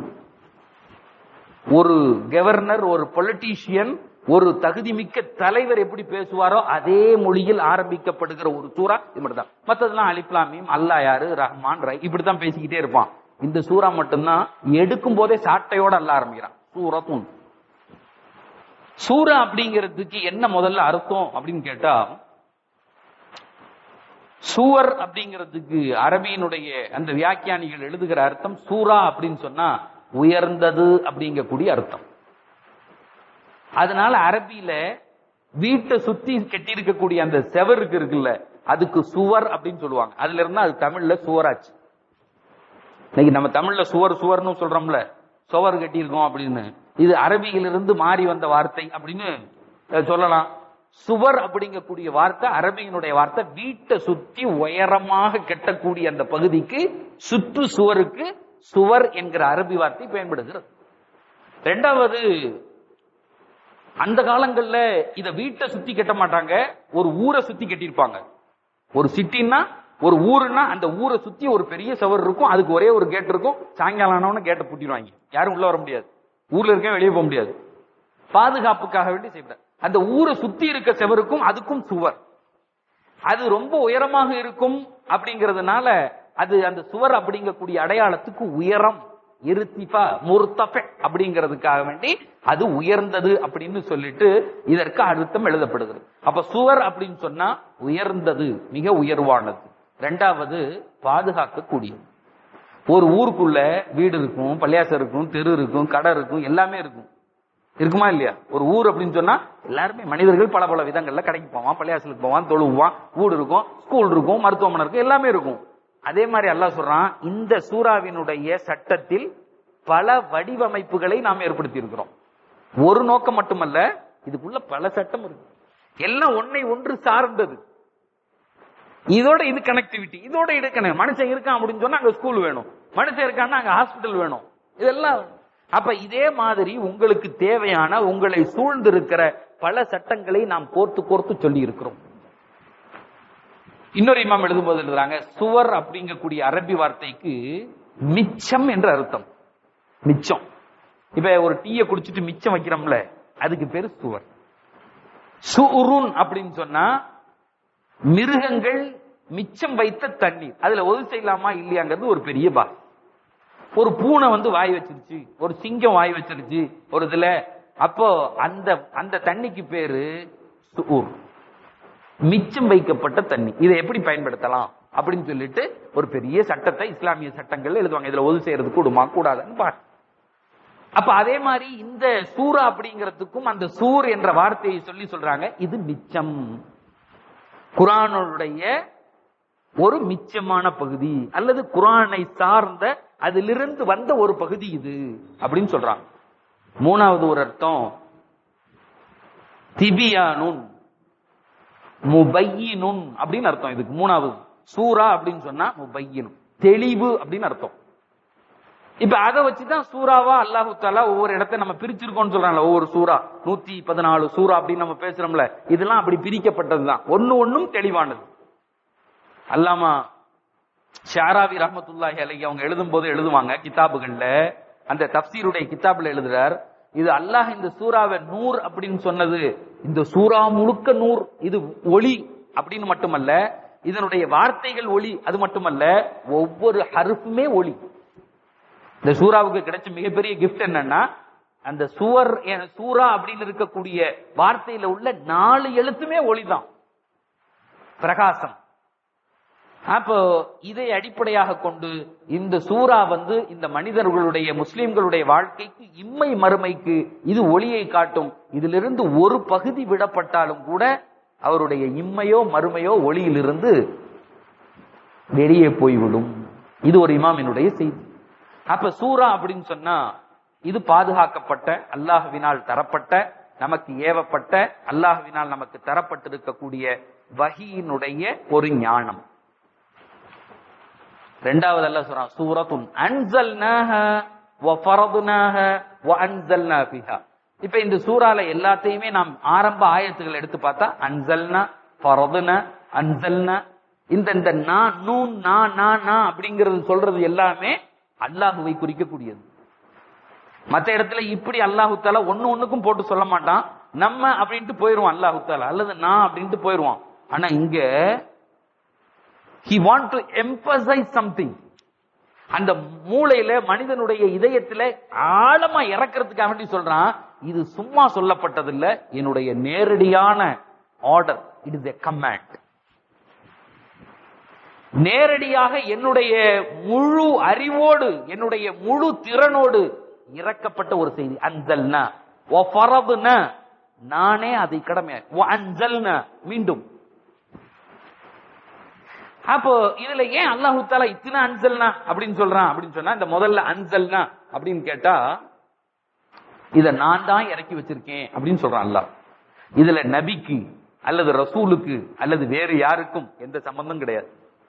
ஒரு கவர்னர் ஒரு பொலிட்டீஷியன் ஒரு தகுதிமிக்க தலைவர் எப்படி பேசுவாரோ அதே மொழியில் ஆரம்பிக்கப்படுகிற ஒரு சூறா இது மட்டும் தான் மத்ததெல்லாம் அலிப்லாமியும் அல்லா யாரு ரஹ்மான் ரை இப்படித்தான் பேசிக்கிட்டே இருப்பான் இந்த சூறா மட்டும்தான் எடுக்கும் போதே சாட்டையோட அல்ல ஆரம்பிக்கிறான் சூரத்துன் சூரா அப்படிங்கிறதுக்கு என்ன முதல்ல அர்த்தம் அப்படின்னு கேட்டா சூவர் அப்படிங்கிறதுக்கு அரபியினுடைய அந்த வியாக்கியானிகள் எழுதுகிற அர்த்தம் சூரா அப்படின்னு சொன்னா உயர்ந்தது அப்படிங்கக்கூடிய அர்த்தம் அதனால அரபியில வீட்டை சுத்தி கட்டியிருக்கக்கூடிய அந்த செவருக்கு இருக்குல்ல அதுக்கு சுவர் அப்படின்னு சொல்லுவாங்க அதுல இருந்தா அது தமிழ்ல சுவராச்சு இன்னைக்கு நம்ம தமிழ்ல சுவர் சுவர்னு சொல்றோம்ல சுவர் கட்டியிருக்கோம் அப்படின்னு இது அரபியிலிருந்து மாறி வந்த வார்த்தை அப்படின்னு அஹ், சொல்லலாம் சுவர் அப்படிங்கக்கூடிய வார்த்தை அரபியினுடைய வார்த்தை வீட்டை சுத்தி உயரமாக கட்டக்கூடிய அந்த பகுதிக்கு சுற்று சுவருக்கு சுவர் என்கிற அரபி வார்த்தை பயன்படுகிறது ரெண்டாவது அந்த காலங்கள்ல இத வீட்டை சுத்தி கட்ட மாட்டாங்க ஒரு ஊரை சுத்தி கட்டியிருப்பாங்க ஒரு சிட்டின்னா ஒரு ஊருன்னா அந்த ஊரை சுத்தி ஒரு பெரிய சவர் இருக்கும் அதுக்கு ஒரே ஒரு கேட் இருக்கும் சாயங்காலம் ஆனவன கேட்டை பூட்டிடுவாங்க யாரும் உள்ள வர முடியாது ஊர்ல இருக்க வெளியே போக முடியாது பாதுகாப்புக்காக வேண்டி செய்யப்படாது அந்த ஊரை சுத்தி இருக்க செவருக்கும் அதுக்கும் சுவர் அது ரொம்ப உயரமாக இருக்கும் அப்படிங்கிறதுனால அது அந்த சுவர் அப்படிங்கக்கூடிய அடையாளத்துக்கு உயரம் இருத்திஃபா முர்தஃப அப்படிங்கிறதுக்காக வேண்டி அது உயர்ந்தது அப்படின்னு சொல்லிட்டு இதற்கு அர்த்தம் எழுதப்படுகிறது அப்ப சுவர் அப்படின்னு சொன்னா உயர்ந்தது மிக உயர்வானது ரெண்டாவது பாதுகாக்கக்கூடியது ஒரு ஊருக்குள்ள வீடு இருக்கும் பள்ளியாசம் இருக்கும் தெரு இருக்கும் கடை இருக்கும் எல்லாமே இருக்கும் இருக்குமா இல்லையா ஒரு ஊர் அப்படின்னு சொன்னா எல்லாருமே மனிதர்கள் பல பல விதங்கள்ல கடைக்கு போவான் பள்ளியாசலுக்கு போவான் தொழுவான் வீடு இருக்கும் ஸ்கூல் இருக்கும் மருத்துவமனை இருக்கும் எல்லாமே இருக்கும் அதே மாதிரி அல்லாஹ் சொல்றான் இந்த சூறாவினுடைய சட்டத்தில் பல வடிவமைப்புகளை நாம் ஏற்படுத்தி இருக்கிறோம் ஒரு நோக்கம் மட்டுமல்ல இதுக்குள்ள பல சட்டம் இருக்கு எல்லாம் ஒன்னை ஒன்று சார்ந்தது இதோட இது கனெக்டிவிட்டி இதோட இது கனெக்ட் மனுஷன் இருக்கான் அப்படின்னு சொன்னா அங்க ஸ்கூல் வேணும் மனுஷன் இருக்கான்னா அங்க ஹாஸ்பிட்டல் வேணும் இதெல்லாம் வேணும். அப்ப இதே மாதிரி உங்களுக்கு தேவையான உங்களை சூழ்ந்திருக்கிற பல சட்டங்களை நாம் கோர்த்து கோர்த்து சொல்லி இருக்கிறோம் இன்னொரு இமாம் எழுதும்போது எழுதுறாங்க சுவர் அப்படிங்கக்கூடிய அரபி வார்த்தைக்கு மிச்சம் என்ற அர்த்தம் மிச்சம் இப்ப ஒரு டீயை குடிச்சிட்டு மிச்சம் வைக்கிறோம்ல அதுக்கு பேரு சுவர் சுருன் அப்படின்னு சொன்னா மிருகங்கள் மிச்சம் வைத்த தண்ணீர் அதுல ஒது செய்யலாமா இல்லையாங்கிறது ஒரு பெரிய பா ஒரு பூனை வந்து வாய் வச்சிருச்சு ஒரு சிங்கம் வாய் வச்சிருச்சு ஒரு இதுல அப்போ அந்த அந்த தண்ணிக்கு பேரு சுஊர் மிச்சம் வைக்கப்பட்ட தண்ணி இதை எப்படி பயன்படுத்தலாம் அப்படின்னு சொல்லிட்டு ஒரு பெரிய சட்டத்தை இஸ்லாமிய சட்டங்கள் எழுதுவாங்க இதுல ஒது செய்யறது கூடுமா கூடாதுன்னு பா அப்ப அதே மாதிரி இந்த சூரா அப்படிங்கிறதுக்கும் அந்த சூர் என்ற வார்த்தையை சொல்லி சொல்றாங்க இது மிச்சம் குரானுடைய ஒரு மிச்சமான பகுதி அல்லது குரானை சார்ந்த அதிலிருந்து வந்த ஒரு பகுதி இது அப்படின்னு சொல்றாங்க மூணாவது ஒரு அர்த்தம் திபியானுன் முபையினுன் அப்படின்னு அர்த்தம் இதுக்கு மூணாவது சூரா அப்படின்னு சொன்னா முபையினும் தெளிவு அப்படின்னு அர்த்தம் இப்ப அதை வச்சுதான் சூறாவா அல்லாஹு தாலா ஒவ்வொரு இடத்த நம்ம பிரிச்சிருக்கோம்னு சொல்றாங்கல்ல ஒவ்வொரு சூறா நூத்தி பதினாலு சூறா அப்படின்னு நம்ம பேசுறோம்ல இதெல்லாம் அப்படி பிரிக்கப்பட்டதுதான் ஒண்ணு ஒண்ணும் தெளிவானது அல்லாமா ஷாராவி ரஹமத்துல்லாஹி அலைஹி அவங்க எழுதும் போது எழுதுவாங்க கிதாபுகள்ல அந்த தப்சீருடைய கிதாபுல எழுதுறார் இது அல்லாஹ் இந்த சூறாவை நூர் அப்படின்னு சொன்னது இந்த சூறா முழுக்க நூர் இது ஒளி அப்படின்னு மட்டுமல்ல இதனுடைய வார்த்தைகள் ஒளி அது மட்டுமல்ல ஒவ்வொரு ஹருஃபுமே ஒளி இந்த சூறாவுக்கு கிடைச்ச மிகப்பெரிய கிஃப்ட் என்னன்னா அந்த சுவர் எ- சூரா அப்படின்னு இருக்கக்கூடிய வார்த்தையில உள்ள நாலு எழுத்துமே ஒளிதான் பிரகாசம் அப்போ இதை அடிப்படையாக கொண்டு இந்த சூரா வந்து இந்த மனிதர்களுடைய முஸ்லிம்களுடைய வாழ்க்கைக்கு இம்மை மறுமைக்கு இது ஒளியை காட்டும் இதிலிருந்து ஒரு பகுதி விடப்பட்டாலும் கூட அவருடைய இம்மையோ மறுமையோ ஒளியிலிருந்து வெளியே போய்விடும் இது ஒரு இமாமினுடைய செய்தி அப்ப சூரா அப்படின்னு சொன்னா இது பாதுகாக்கப்பட்ட அல்லாஹ்வினால் தரப்பட்ட நமக்கு ஏவப்பட்ட அல்லாஹ்வினால் நமக்கு தரப்பட்டிருக்கக்கூடிய வஹியினுடைய ஒரு ஞானம் ரெண்டாவது அல்லாஹ் சொல்றான் சூரத்துன் அன்சல்னாஹ வ ஃபரதுனாஹ வ அன்சல்னா ஃபிஹா இப்ப இந்த சூறால எல்லாத்தையுமே நாம் ஆரம்ப ஆயத்துகள் எடுத்து பார்த்தா அன்சல்னா ஃபரதுனா அன்சல்னா இந்த இந்த நா நூன் நா நா நா அப்படிங்கிறது சொல்றது எல்லாமே அல்லாஹுவை குறிக்கக்கூடியது மத்த இடத்துல இப்படி அல்லாஹு தாலா ஒண்ணு ஒண்ணுக்கும் போட்டு சொல்ல மாட்டான் நம்ம அப்படின்ட்டு போயிருவான் அல்லாஹு தாலா அல்லது நான் அப்படின்ட்டு போயிருவான் ஆனா இங்க he want to emphasize something அந்த மூளையில மனிதனுடைய இதயத்துல ஆழமா இறக்கிறதுக்காக வேண்டி சொல்றான் இது சும்மா சொல்லப்பட்டதில்ல என்னுடைய நேரடியான order it is a command நேரடியாக என்னுடைய முழு அறிவோடு என்னுடைய முழு திறனோடு இறக்கப்பட்ட ஒரு செய்தி அன்சல்னா ஓ ஃபரதுனா நானே அதை கடமை ஓ அன்சல்னா மீண்டும் அப்போ இதுல ஏன் அல்லாஹு தாலா இத்தனை அன்சல்னா அப்படின்னு சொல்றான் அப்படின்னு சொன்னா இந்த முதல்ல அன்சல்னா அப்படின்னு கேட்டா இத நான் தான் இறக்கி வச்சிருக்கேன் அப்படின்னு சொல்றான் அல்லாஹ் இதுல நபிக்கு அல்லது ரசூலுக்கு அல்லது வேறு யாருக்கும் எந்த சம்பந்தம் கிடையாது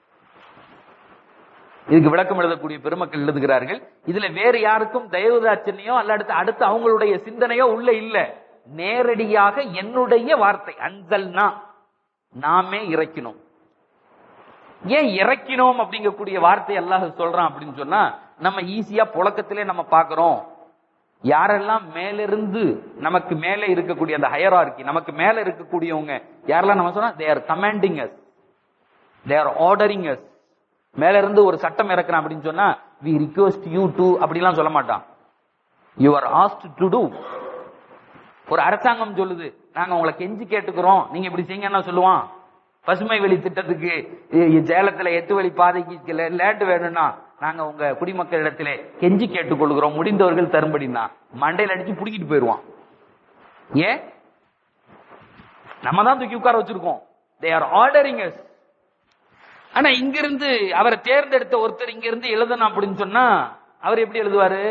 இதுக்கு விளக்கம் எழுதக்கூடிய பெருமக்கள் எழுதுகிறார்கள் இதுல வேறு யாருக்கும் தயவுதாச்சனையோ அல்ல அடுத்து அடுத்து அவங்களுடைய சிந்தனையோ உள்ள இல்ல நேரடியாக என்னுடைய வார்த்தை அன்சல்னா நாமே இறக்கினோம் ஏன் இறக்கினோம் அப்படிங்கக்கூடிய வார்த்தை அல்லாஹ் சொல்றான் அப்படின்னு சொன்னா நம்ம ஈஸியா புழக்கத்திலே நம்ம பாக்குறோம் யாரெல்லாம் மேலிருந்து நமக்கு மேலே இருக்கக்கூடிய அந்த ஹயரார்கி நமக்கு மேல இருக்கக்கூடியவங்க யாரெல்லாம் நம்ம சொன்னா they are commanding as they are ordering as மேல இருந்து ஒரு சட்டம் இறக்குறான் அப்படின்னு சொன்னா வி ரிக்வெஸ்ட் யூ டு அப்படிலாம் சொல்ல மாட்டான் you are asked to do ஒரு அரசாங்கம் சொல்லுது நாங்க உங்களை கெஞ்சி கேட்டுக்கிறோம் நீங்க இப்படி செய்யுங்கன்னா சொல்லுவான் பசுமை வழி திட்டத்துக்கு இ- இ- சேலத்துல எட்டு வழி பாதைக்கு லேண்ட் வேணும்னா நாங்க உங்க குடிமக்களிடத்துல கெஞ்சி கேட்டுக்கொள்கிறோம் முடிந்தவர்கள் தரும்படினா மண்டையில அடிச்சு புடிக்கிட்டு போயிருவான் ஏன் நம்ம தான் தூக்கி உட்கார வச்சிருக்கோம் தே ஆர் ஆர்டரிங் அஸ் ஆனா இங்கிருந்து அவரை தேர்ந்தெடுத்த ஒருத்தர் இங்க இருந்து எழுதணும் அப்படின்னு சொன்னா அவர் எப்படி எழுதுவாரு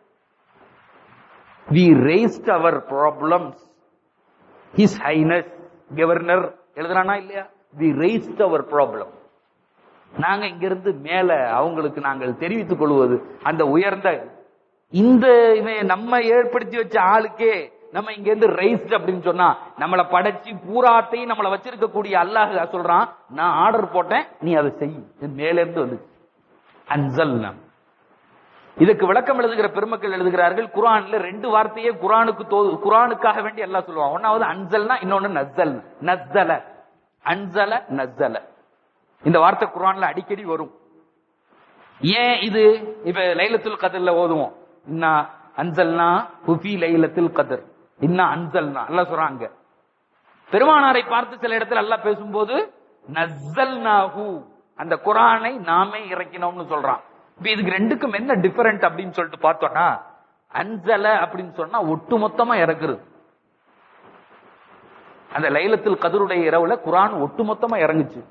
வி raised அவர் ப்ராப்ளம்ஸ் ஹிஸ் ஹைனஸ் கவர்னர் எழுதுறானா இல்லையா வி raised அவர் ப்ராப்ளம் நாங்க இங்கிருந்து மேல அவங்களுக்கு நாங்கள் தெரிவித்துக் கொள்வது அந்த உயர்ந்த இந்த இவன் நம்ம ஏற்படுத்தி வச்ச ஆளுக்கே நம்ம இங்க இருந்து ரைஸ்ட் அப்படின்னு சொன்னா நம்மளை படைச்சு பூராத்தையும் நம்மளை வச்சிருக்கக்கூடிய அல்லாஹ் சொல்றான் நான் ஆர்டர் போட்டேன் நீ அதை செய் இது மேல இருந்து வந்து அன்சல் இதுக்கு விளக்கம் எழுதுகிற பெருமக்கள் எழுதுகிறார்கள் குரான்ல ரெண்டு வார்த்தையே குரானுக்கு தோ- குரானுக்காக வேண்டி எல்லாம் சொல்லுவாங்க ஒன்னாவது அன்சல்னா இன்னொன்னு நஸ்ஸல் நஸ்ஸல அன்சல நஸ்ஸல இந்த வார்த்தை குரான்ல அடிக்கடி வரும் ஏன் இது இப்ப லைலத்துல் கதர்ல ஓதுவோம் இன்னா அன்சல்னா புஃபி லைலத்துல் கதர் இன்னா அன்சல்னா எல்லாம் சொல்றாங்க பெருமானாரை பார்த்து சில இடத்துல அல்லாஹ் பேசும்போது நஸ்ஸல்னாஹு அந்த குரானை நாமே இறக்கினோம்னு சொல்றான் இப்ப இதுக்கு ரெண்டுக்கும் என்ன டிஃபரெண்ட் அப்படின்னு சொல்லிட்டு பார்த்தோம்னா அன்சல அப்படின்னு சொன்னா ஒட்டுமொத்தமா இறக்குறது அந்த லைலத்துல் கதருடைய இரவுல குரான் ஒட்டுமொத்தமா இறங்குச்சு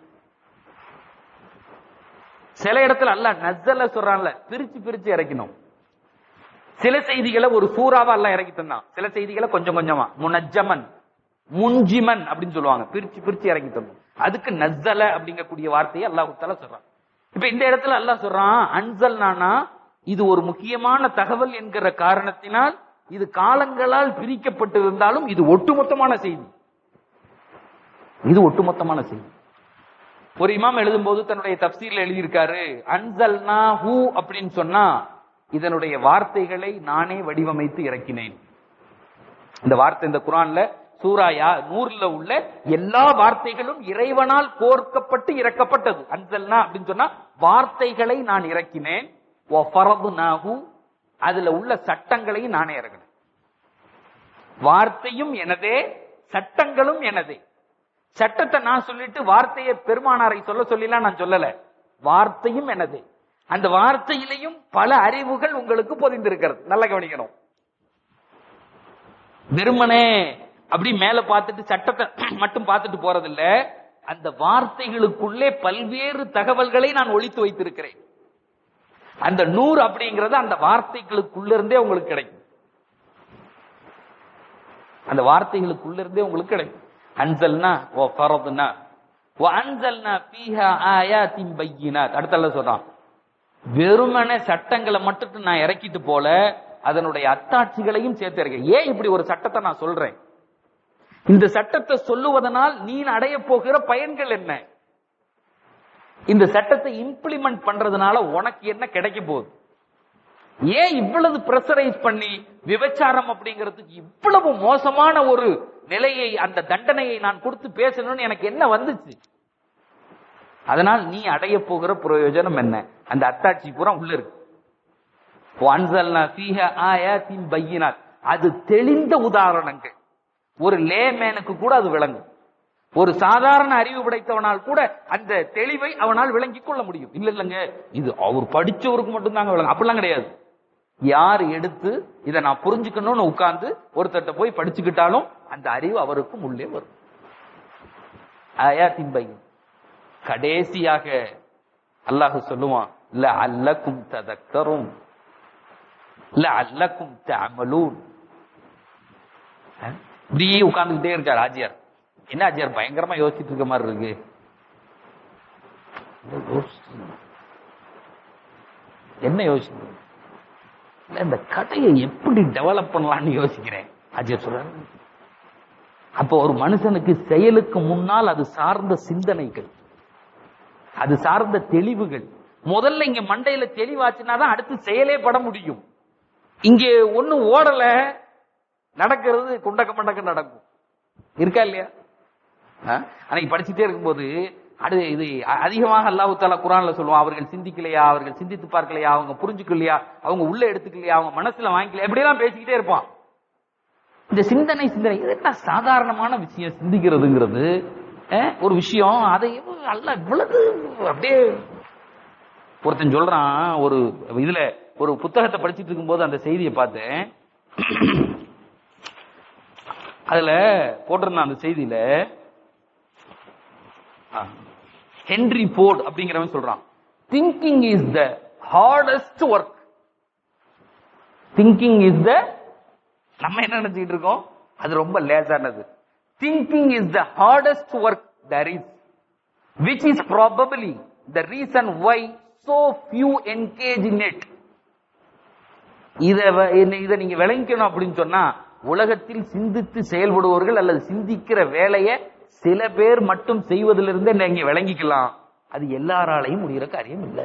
சில இடத்துல அல்ல நஸ்ஸல சொல்றான்ல பிரிச்சு பிரிச்சு இறக்கணும் சில செய்திகளை ஒரு சூறாவா எல்லாம் இறக்கி தந்தான் சில செய்திகளை கொஞ்சம் கொஞ்சமா முனஜ்ஜமன் முன்ஜிமன் அப்படின்னு சொல்லுவாங்க பிரிச்சு பிரிச்சு இறக்கி தந்தோம் அதுக்கு நஸ்ஸல அப்படிங்கக்கூடிய வார்த்தையை அல்லாஹ் தஆலா சொல்றான் இப்ப இந்த இடத்துல அல்லாஹ் சொல்றான் அன்சல்னானா இது ஒரு முக்கியமான தகவல் என்கிற காரணத்தினால் இது காலங்களால் பிரிக்கப்பட்டிருந்தாலும் இது ஒட்டுமொத்தமான செய்தி இது ஒட்டுமொத்தமான செய்தி ஒரு இமாம் எழுதும்போது தன்னுடைய தப்சீர்ல எழுதியிருக்காரு அன்சல்னா ஹூ அப்படின்னு சொன்னா இதனுடைய வார்த்தைகளை நானே வடிவமைத்து இறக்கினேன் இந்த வார்த்தை இந்த குரான்ல சூராயா நூறுல உள்ள எல்லா வார்த்தைகளும் இறைவனால் கோர்க்கப்பட்டு இறக்கப்பட்டது அன்சல்னா அப்படின்னு சொன்னா வார்த்தைகளை நான் இறக்கினேன் ஒஃபரதுனாஹு அதுல உள்ள சட்டங்களையும் நானே இறக்கினேன் வார்த்தையும் எனதே சட்டங்களும் எனதே சட்டத்தை நான் சொல்லிட்டு வார்த்தையை பெருமானாரை சொல்ல சொல்லிலாம் நான் சொல்லல வார்த்தையும் எனது அந்த வார்த்தையிலையும் பல அறிவுகள் உங்களுக்கு பொதிந்திருக்கிறது நல்லா கவனிக்கணும் வெறுமனே அப்படி மேல பார்த்துட்டு சட்டத்தை மட்டும் பார்த்துட்டு போறதில்ல அந்த வார்த்தைகளுக்குள்ளே பல்வேறு தகவல்களை நான் ஒழித்து வைத்திருக்கிறேன் அந்த நூறு அப்படிங்கறது அந்த வார்த்தைகளுக்குள்ள இருந்தே உங்களுக்கு கிடைக்கும் அந்த வார்த்தைகளுக்குள்ள இருந்தே உங்களுக்கு கிடைக்கும் அன்சல்னா ஓ ஃபரதுனா ஓ அன்சல்னா பீஹா ஆயாத்தின் பையினாத் அடுத்தல்ல சொல்றான் வெறுமனே சட்டங்களை மட்டும் நான் இறக்கிட்டு போல அதனுடைய அத்தாட்சிகளையும் சேர்த்து இறக்க ஏன் இப்படி ஒரு சட்டத்தை நான் சொல்றேன் இந்த சட்டத்தை சொல்லுவதனால் நீ அடைய போகிற பயன்கள் என்ன இந்த சட்டத்தை இம்ப்ளிமெண்ட் பண்றதுனால உனக்கு என்ன கிடைக்க போகுது ஏன் இவ்வளவு பிரஷரைஸ் பண்ணி விபச்சாரம் அப்படிங்கிறதுக்கு இவ்வளவு மோசமான ஒரு நிலையை அந்த தண்டனையை நான் கொடுத்து பேசணும்னு எனக்கு என்ன வந்துச்சு அதனால் நீ அடைய போகிற பிரயோஜனம் என்ன அந்த அத்தாட்சி பூரா உள்ள இருக்கு வன்சல்னா ஃபீஹ ஆயாத்தின் பையினாத் அது தெளிந்த உதாரணங்கள் ஒரு லேமேனுக்கு கூட அது விளங்கும் ஒரு சாதாரண அறிவு படைத்தவனால் கூட அந்த தெளிவை அவனால் விளங்கிக் கொள்ள முடியும் இல்ல இல்லங்க இது அவர் படிச்சவருக்கு மட்டும்தாங்க விளங்கும் அப்படிலாம் கிடையாது யார் எடுத்து இதை நான் புரிஞ்சுக்கணும்னு உட்கார்ந்து ஒருத்தர்ட்ட போய் படிச்சுக்கிட்டாலும் அந்த அறிவு அவருக்கும் உள்ளே வரும் ஆயாத்தின் பையன் கடைசியாக அல்லாஹ் சொல்லுவான் ல அல்லக்கும் ததக்கரும் ல அல்லக்கும் தமலூன் இப்படியே உட்கார்ந்துகிட்டே இருக்கார் ஆஜியார் என்ன ஆஜியார் பயங்கரமா யோசிச்சுட்டு இருக்க மாதிரி இருக்கு என்ன யோசிக்கிறீங்க இல்ல இந்த கதையை எப்படி டெவலப் பண்ணலாம்னு யோசிக்கிறேன் அஜய் சொல்றாரு அப்போ ஒரு மனுஷனுக்கு செயலுக்கு முன்னால் அது சார்ந்த சிந்தனைகள் அது சார்ந்த தெளிவுகள் முதல்ல இங்க மண்டையில தெளிவாச்சுன்னா தான் அடுத்து செயலே பட முடியும் இங்க ஒண்ணு ஓடல நடக்கிறது குண்டக்க மண்டக்க நடக்கும் இருக்கா இல்லையா ஆ? அன்னைக்கு படிச்சுட்டே இருக்கும்போது அது இது அ- அதிகமாக அல்லாஹு தாலா குரான்ல சொல்லுவான் அவர்கள் சிந்திக்கலையா அவர்கள் சிந்தித்து பார்க்கலையா அவங்க புரிஞ்சுக்கலையா அவங்க உள்ள எடுத்துக்கலையா அவங்க மனசுல வாங்கிக்கலையா இப்படியெல்லாம் பேசிக்கிட்டே இருப்பான் இந்த சிந்தனை சிந்தனை இது என்ன சாதாரணமான விஷயம் சிந்திக்கிறதுங்கிறது அஹ், ஒரு விஷயம் அதை எவ்வ- அல்ல இவ்வளவு அப்படியே ஒருத்தன் சொல்றான் ஒரு இதுல ஒரு புத்தகத்தை படிச்சிட்டு இருக்கும்போது அந்த செய்தியை பார்த்தேன் அதுல போட்டிருந்தான் அந்த செய்தியில ஆ. ஹென்ரி போர்ட் அப்படிங்கிறவன் சொல்றான் thinking is the hardest work thinking is the நம்ம என்ன நினைச்சுக்கிட்டு இருக்கோம் அது ரொம்ப லேசானது thinking is the hardest work there is which is probably the reason why so few engage in it இத வ- என்ன- இத நீங்க விளங்கிக்கணும் அப்படின்னு சொன்னா உலகத்தில் சிந்தித்து செயல்படுபவர்கள் அல்லது சிந்திக்கிற வேலையை சில பேர் மட்டும் செய்வதிலிருந்து நீங்க விளங்கிக்கலாம் அது எல்லாராலையும் முடிகிற காரியம் இல்ல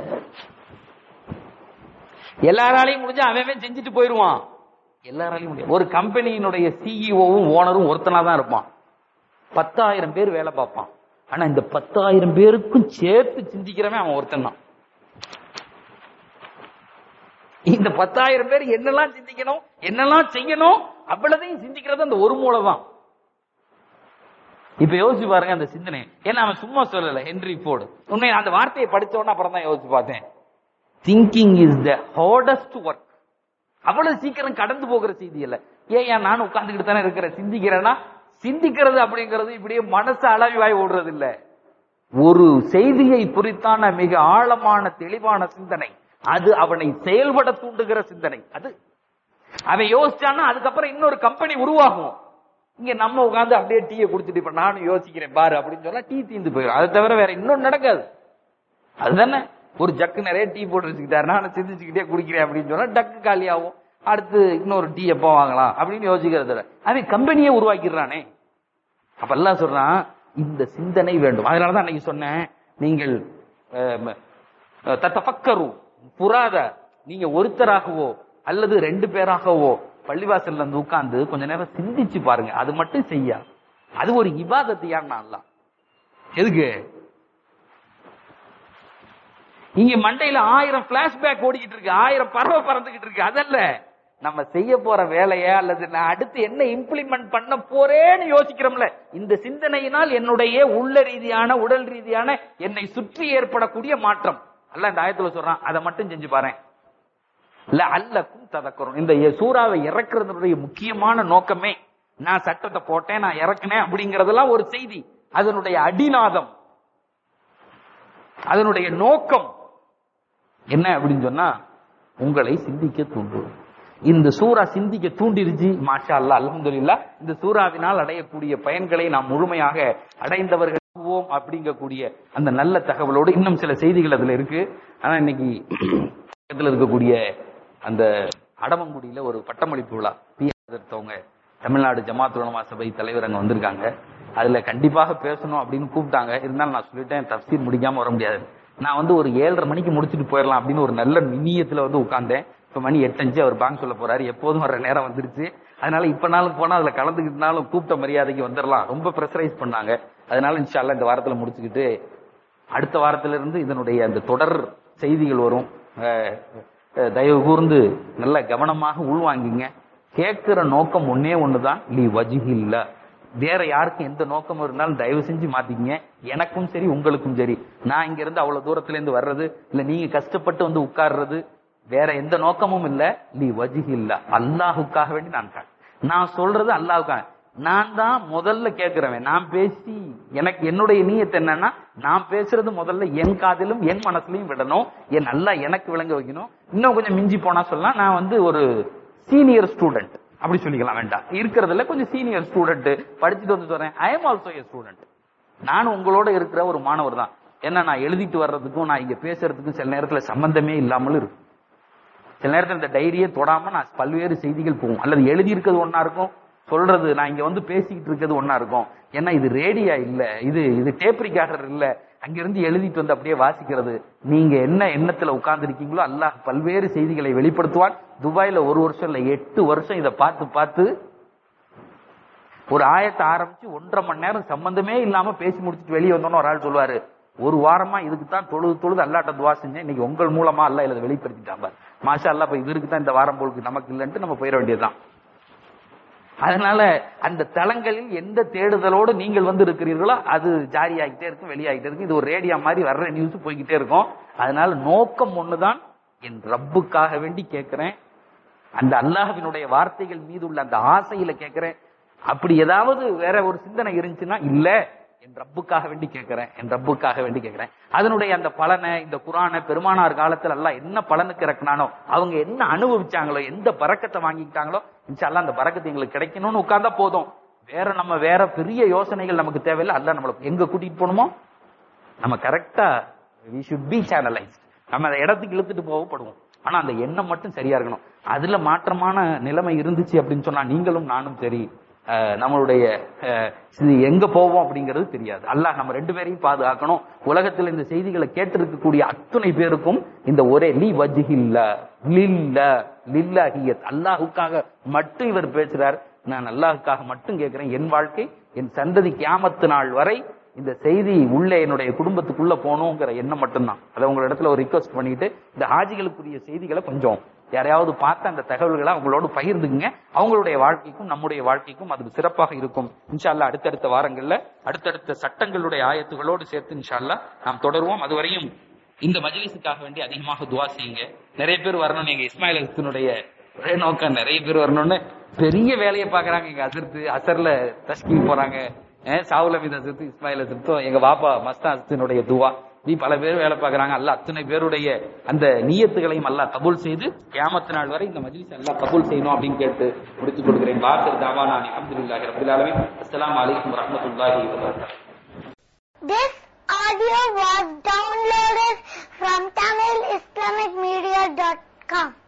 எல்லாராலையும் முடிஞ்சா அவன் அவன் செஞ்சுட்டு போயிருவான் எல்லாராலையும் முடியும் ஒரு கம்பெனியினுடைய சிஇஓவும் ஓனரும் ஒருத்தனா தான் இருப்பான் பத்தாயிரம் பேர் வேலை பார்ப்பான் ஆனா இந்த பத்தாயிரம் பேருக்கும் சேர்த்து சிந்திக்கிறவன் அவன் ஒருத்தன் தான் இந்த பத்தாயிரம் பேர் என்னெல்லாம் சிந்திக்கணும் என்னெல்லாம் செய்யணும் அவ்வளதையும் சிந்திக்கிறது அந்த ஒரு மூளை தான் இப்ப யோசிச்சு பாருங்க அந்த சிந்தனை ஏன்னா அவன் சும்மா சொல்லல ஹென்ரி போர்டு உண்மை அந்த வார்த்தையை படிச்ச உடனே அப்புறம் தான் யோசிச்சு பார்த்தேன் thinking is the hardest work அவ்வளவு சீக்கிரம் கடந்து போகிற செய்தி இல்ல ஏன் ஏன் நானும் உட்கார்ந்துக்கிட்டு தானே இருக்கிறேன் சிந்திக்கிறேன்னா சிந்திக்கிறது அப்படிங்கிறது இப்படியே மனசு அளவிவாய் ஓடுறது இல்ல ஒரு செய்தியை குறித்தான மிக ஆழமான தெளிவான சிந்தனை அது அவனை செயல்பட தூண்டுகிற சிந்தனை அது அவன் யோசிச்சான்னா அதுக்கப்புறம் இன்னொரு கம்பெனி உருவாகும் இங்க நம்ம உட்கார்ந்து அப்படியே டீயை குடிச்சிட்டு இப்ப நானும் யோசிக்கிறேன் பாரு அப்படின்னு சொன்னா டீ தீந்து போயிடும் அதை தவிர வேற இன்னொன்னு நடக்காது அதுதானே ஒரு ஜக்கு நிறைய டீ போட்டு வச்சுக்கிட்டாரு நான் சிந்திச்சுக்கிட்டே குடிக்கிறேன் அப்படின்னு சொன்னா டக்கு காலியாகும் அடுத்து இன்னொரு டீ எப்போ வாங்கலாம் அப்படின்னு யோசிக்கிறது இல்ல. அவன் கம்பெனியே உருவாக்கிடுறானே அப்ப எல்லாம் சொல்றான் இந்த சிந்தனை வேண்டும் அதனாலதான் அன்னைக்கு சொன்னேன் நீங்கள் தத்தபக்கரு புறாத நீங்க ஒருத்தராகவோ அல்லது ரெண்டு பேராகவோ பள்ளிவாசல்ல இருந்து உட்கார்ந்து கொஞ்ச நேரம் சிந்திச்சு பாருங்க அது மட்டும் செய்யா அது ஒரு இபாதத்தையான் அல்ல எதுக்கு இங்க மண்டையில ஆயிரம் பிளாஷ்பேக் ஓடிக்கிட்டு இருக்கு ஆயிரம் பறவை பறந்துகிட்டு இருக்கு அதல்ல நம்ம செய்ய போற வேலைய அல்லது நான் அடுத்து என்ன இம்ப்ளிமெண்ட் பண்ண போறேன்னு யோசிக்கிறோம்ல இந்த சிந்தனையினால் என்னுடைய உள்ள ரீதியான உடல் ரீதியான என்னை சுற்றி ஏற்படக்கூடிய மாற்றம் அல்ல இந்த ஆயத்துல சொல்றான் அதை மட்டும் செஞ்சு பாரு இல்ல அல்லக்கும் ததக்கரும் இந்த சூறாவை இறக்குறதுடைய முக்கியமான நோக்கமே நான் சட்டத்தை போட்டேன் நான் இறக்குனேன் அப்படிங்கறதெல்லாம் ஒரு செய்தி அதனுடைய அடிநாதம் அதனுடைய நோக்கம் என்ன அப்படின்னு சொன்னா உங்களை சிந்திக்க தூண்டும் இந்த சூறா சிந்திக்க தூண்டிருச்சு மாஷா அல்லா அல்ஹம்துலில்லாஹ் இந்த சூறாவினால் அடையக்கூடிய பயன்களை நாம் முழுமையாக அடைந்தவர்கள் ஆகுவோம் அப்படிங்கக்கூடிய அந்த நல்ல தகவலோடு இன்னும் சில செய்திகள் அதுல இருக்கு ஆனா இன்னைக்கு பக்கத்துல இருக்கக்கூடிய அந்த அடமங்குடியில ஒரு பட்டமளிப்பு விழா பி எதிர்த்தவங்க தமிழ்நாடு ஜமாத் உலமா சபை தலைவர் அங்க வந்திருக்காங்க அதுல கண்டிப்பாக பேசணும் அப்படின்னு கூப்பிட்டாங்க இருந்தாலும் நான் சொல்லிட்டேன் தப்சீர் முடிக்காம வர முடியாது நான் வந்து ஒரு ஏழரை மணிக்கு முடிச்சுட்டு போயிடலாம் அப்படின்னு ஒரு நல்ல நினியத்துல வந்து உட்கார்ந்தேன் இப்ப மணி எட்டஞ்சு அவர் பேங்க் சொல்ல போறாரு எப்போதும் வர நேரம் வந்துருச்சு அதனால இப்பனாலும் போனா அதுல கலந்துக்கிட்டனாலும் கூப்பிட்ட மரியாதைக்கு வந்துடலாம் ரொம்ப ப்ரெஷரைஸ் பண்ணாங்க அதனால இன்ஷால்லா இந்த வாரத்துல முடிச்சுக்கிட்டு அடுத்த வாரத்திலிருந்து இதனுடைய அந்த தொடர் செய்திகள் வரும் அஹ், அஹ், தயவு கூர்ந்து நல்ல கவனமாக உள்வாங்கிங்க கேட்கிற நோக்கம் ஒன்னே ஒண்ணுதான் லி வஜிஹில்ல வேற யாருக்கும் எந்த நோக்கம் இருந்தாலும் தயவு செஞ்சு மாத்திக்கங்க எனக்கும் சரி உங்களுக்கும் சரி நான் இங்க இருந்து அவ்வளவு தூரத்துல இருந்து வர்றது இல்ல நீங்க கஷ்டப்பட்டு வந்து உட்கார்றது வேற எந்த நோக்கமும் இல்ல லி வஜிஹில்ல அல்லாஹுக்காக வேண்டி நான் கா- நான் சொல்றது அல்லாஹுக்காக நான் தான் முதல்ல கேட்கிறவன் நான் பேசி எனக்கு என்னுடைய நீயத்து என்னன்னா நான் பேசுறது முதல்ல என் காதிலும் என் மனசுலயும் விடணும் என் நல்லா எனக்கு விளங்க வைக்கணும் இன்னும் கொஞ்சம் மிஞ்சி போனா சொல்லலாம் நான் வந்து ஒரு சீனியர் ஸ்டூடெண்ட் அப்படி சொல்லிக்கலாம் வேண்டாம் இருக்கிறதுல கொஞ்சம் சீனியர் ஸ்டூடெண்ட் படிச்சுட்டு வந்து சொல்றேன் I am also a student நானும் உங்களோட இருக்கிற ஒரு மாணவர் தான் ஏன்னா நான் எழுதிட்டு வர்றதுக்கும் நான் இங்க பேசுறதுக்கும் சில நேரத்துல சம்பந்தமே இல்லாமல் இருக்கும் சில நேரத்துல இந்த டைரியே தொடாம நான் பல்வேறு செய்திகள் போகும் அல்லது எழுதி இருக்கிறது ஒன்னா இருக்கும் சொல்றது நான் இங்க வந்து பேசிக்கிட்டு இருக்கிறது ஒன்னா இருக்கும் ஏன்னா இது ரேடியா இல்ல இது இது டேப் ரிகார்டர் இல்ல அங்கிருந்து எழுதிட்டு வந்து அப்படியே வாசிக்கிறது நீங்க என்ன எண்ணத்துல உட்கார்ந்து இருக்கீங்களோ அல்லாஹ் பல்வேறு செய்திகளை வெளிப்படுத்துவான் துபாயில ஒரு வருஷம் இல்ல எட்டு வருஷம் இதை பார்த்து பார்த்து ஒரு ஆயத்தை ஆரம்பிச்சு ஒன்றரை மணி நேரம் சம்பந்தமே இல்லாம பேசி முடிச்சுட்டு வெளியே வந்தோன்னு ஒரு ஆள் சொல்லுவாரு ஒரு வாரமா இதுக்கு தான் தொழுது தொழுது அல்லாட்ட துவா செஞ்சேன் இன்னைக்கு உங்கள் மூலமா அல்ல இதை வெளிப்படுத்திட்டான் பாரு மாஷா அல்லா இப்ப இதற்கு தான் இந்த வாரம் போலுக்கு நமக்கு இல்லைன்ட்டு நம்ம போயிட வேண்டியதுதான் அதனால அந்த தளங்களில் எந்த தேடுதலோடு நீங்கள் வந்து இருக்கிறீர்களோ அது ஜாரி ஆகிட்டே இருக்கும் வெளியாகிட்டே இருக்கும் இது ஒரு ரேடியா மாதிரி வர்ற நியூஸ் போய்கிட்டே இருக்கும் அதனால நோக்கம் ஒண்ணுதான் என் ரப்புக்காக வேண்டி கேட்கிறேன் அந்த அல்லாஹ்வினுடைய வார்த்தைகள் மீது உள்ள அந்த ஆசையில கேட்கிறேன் அப்படி ஏதாவது வேற ஒரு சிந்தனை இருந்துச்சுன்னா இல்ல என் ரப்புக்காக வேண்டி கேட்கிறேன் என் ரப்புக்காக வேண்டி கேட்கிறேன் அதனுடைய அந்த பலனை இந்த குரானை பெருமானார் காலத்துல எல்லாம் என்ன பலனுக்கு இறக்குனானோ அவங்க என்ன அனுபவிச்சாங்களோ எந்த பறக்கத்தை வாங்கிக்கிட்டாங்களோ இன்ஷால்லா அந்த பறக்கத்தை எங்களுக்கு கிடைக்கணும்னு உட்கார்ந்தா போதும் வேற நம்ம வேற பெரிய யோசனைகள் நமக்கு தேவையில்லை அல்ல நம்மள எங்க கூட்டிட்டு போகணுமோ நம்ம கரெக்டா வி ஷுட் பி சேனலைஸ்ட் நம்ம அந்த இடத்துக்கு இழுத்துட்டு போகப்படுவோம் ஆனா அந்த எண்ணம் மட்டும் சரியா இருக்கணும் அதுல மாற்றமான நிலைமை இருந்துச்சு அப்படின்னு சொன்னா நீங்களும் நானும் சரி அஹ், நம்மளுடைய அஹ், இது எங்க போவோம் அப்படிங்கிறது தெரியாது அல்லாஹ் நம்ம ரெண்டு பேரையும் பாதுகாக்கணும் உலகத்தில் இந்த செய்திகளை கேட்டிருக்கக்கூடிய அத்துணை பேருக்கும் இந்த ஒரே லி வஜ்ஹில்ல லில்ல லில்லாஹியத் அல்லாஹுக்காக மட்டும் இவர் பேசுறார் நான் அல்லாஹுக்காக மட்டும் கேட்கிறேன் என் வாழ்க்கை என் சந்ததி கியாமத்து நாள் வரை இந்த செய்தி உள்ள என்னுடைய குடும்பத்துக்குள்ள போகணுங்கிற எண்ணம் மட்டும்தான் அதை உங்க இடத்துல ஒரு ரிக்வஸ்ட் பண்ணிட்டு இந்த ஹாஜிகளுக்குரிய செய்திகளை கொஞ்சம் யாரையாவது பார்த்த அந்த தகவல்களை அவங்களோட பகிர்ந்துக்குங்க அவங்களுடைய வாழ்க்கைக்கும் நம்முடைய வாழ்க்கைக்கும் அது சிறப்பாக இருக்கும் இன்ஷா அல்லாஹ் அடுத்தடுத்த வாரங்கள்ல அடுத்தடுத்த சட்டங்களுடைய ஆயத்துகளோடு சேர்த்து இன்ஷா அல்லாஹ் நாம் தொடருவோம் அதுவரையும் இந்த மஜ்லிஸுக்காக வேண்டி அதிகமாக துவா செய்யுங்க நிறைய பேர் வரணும் எங்க இஸ்மாயில் அலிஸ்தினுடைய ஒரே நோக்கம் நிறைய பேர் வரணும்னு பெரிய வேலையை பாக்குறாங்க எங்க அசர்த்து அசர்ல தஸ்கீல் போறாங்க அஹ் சாவுல் அமீத் அசர்த்து இஸ்மாயில் அசர்த்தும் எங்க பாப்பா மஸ்தான் அசத்தினுடைய துவா நீ பல பேர் வேலை பார்க்கறாங்க அல்ல அத்தனை பேருடைய அந்த நியத்துகளையும் அல்லாஹ் கபூல் செய்து கியாமத்து நாள் வரை இந்த மஜ்லிஸ் அல்லாஹ் கபூல் செய்யணும் அப்படின்னு கேட்டு முடித்துக் கொடுக்கிறேன் பாக்கர் தாவானா அல்ஹம்துலில்லாஹி ரப்பில் ஆலமீன் அஸ்ஸலாமு அலைக்கும் வரஹ்மத்துல்லாஹி வபரகாத்துஹு This audio was downloaded from TamilIslamicMedia.com.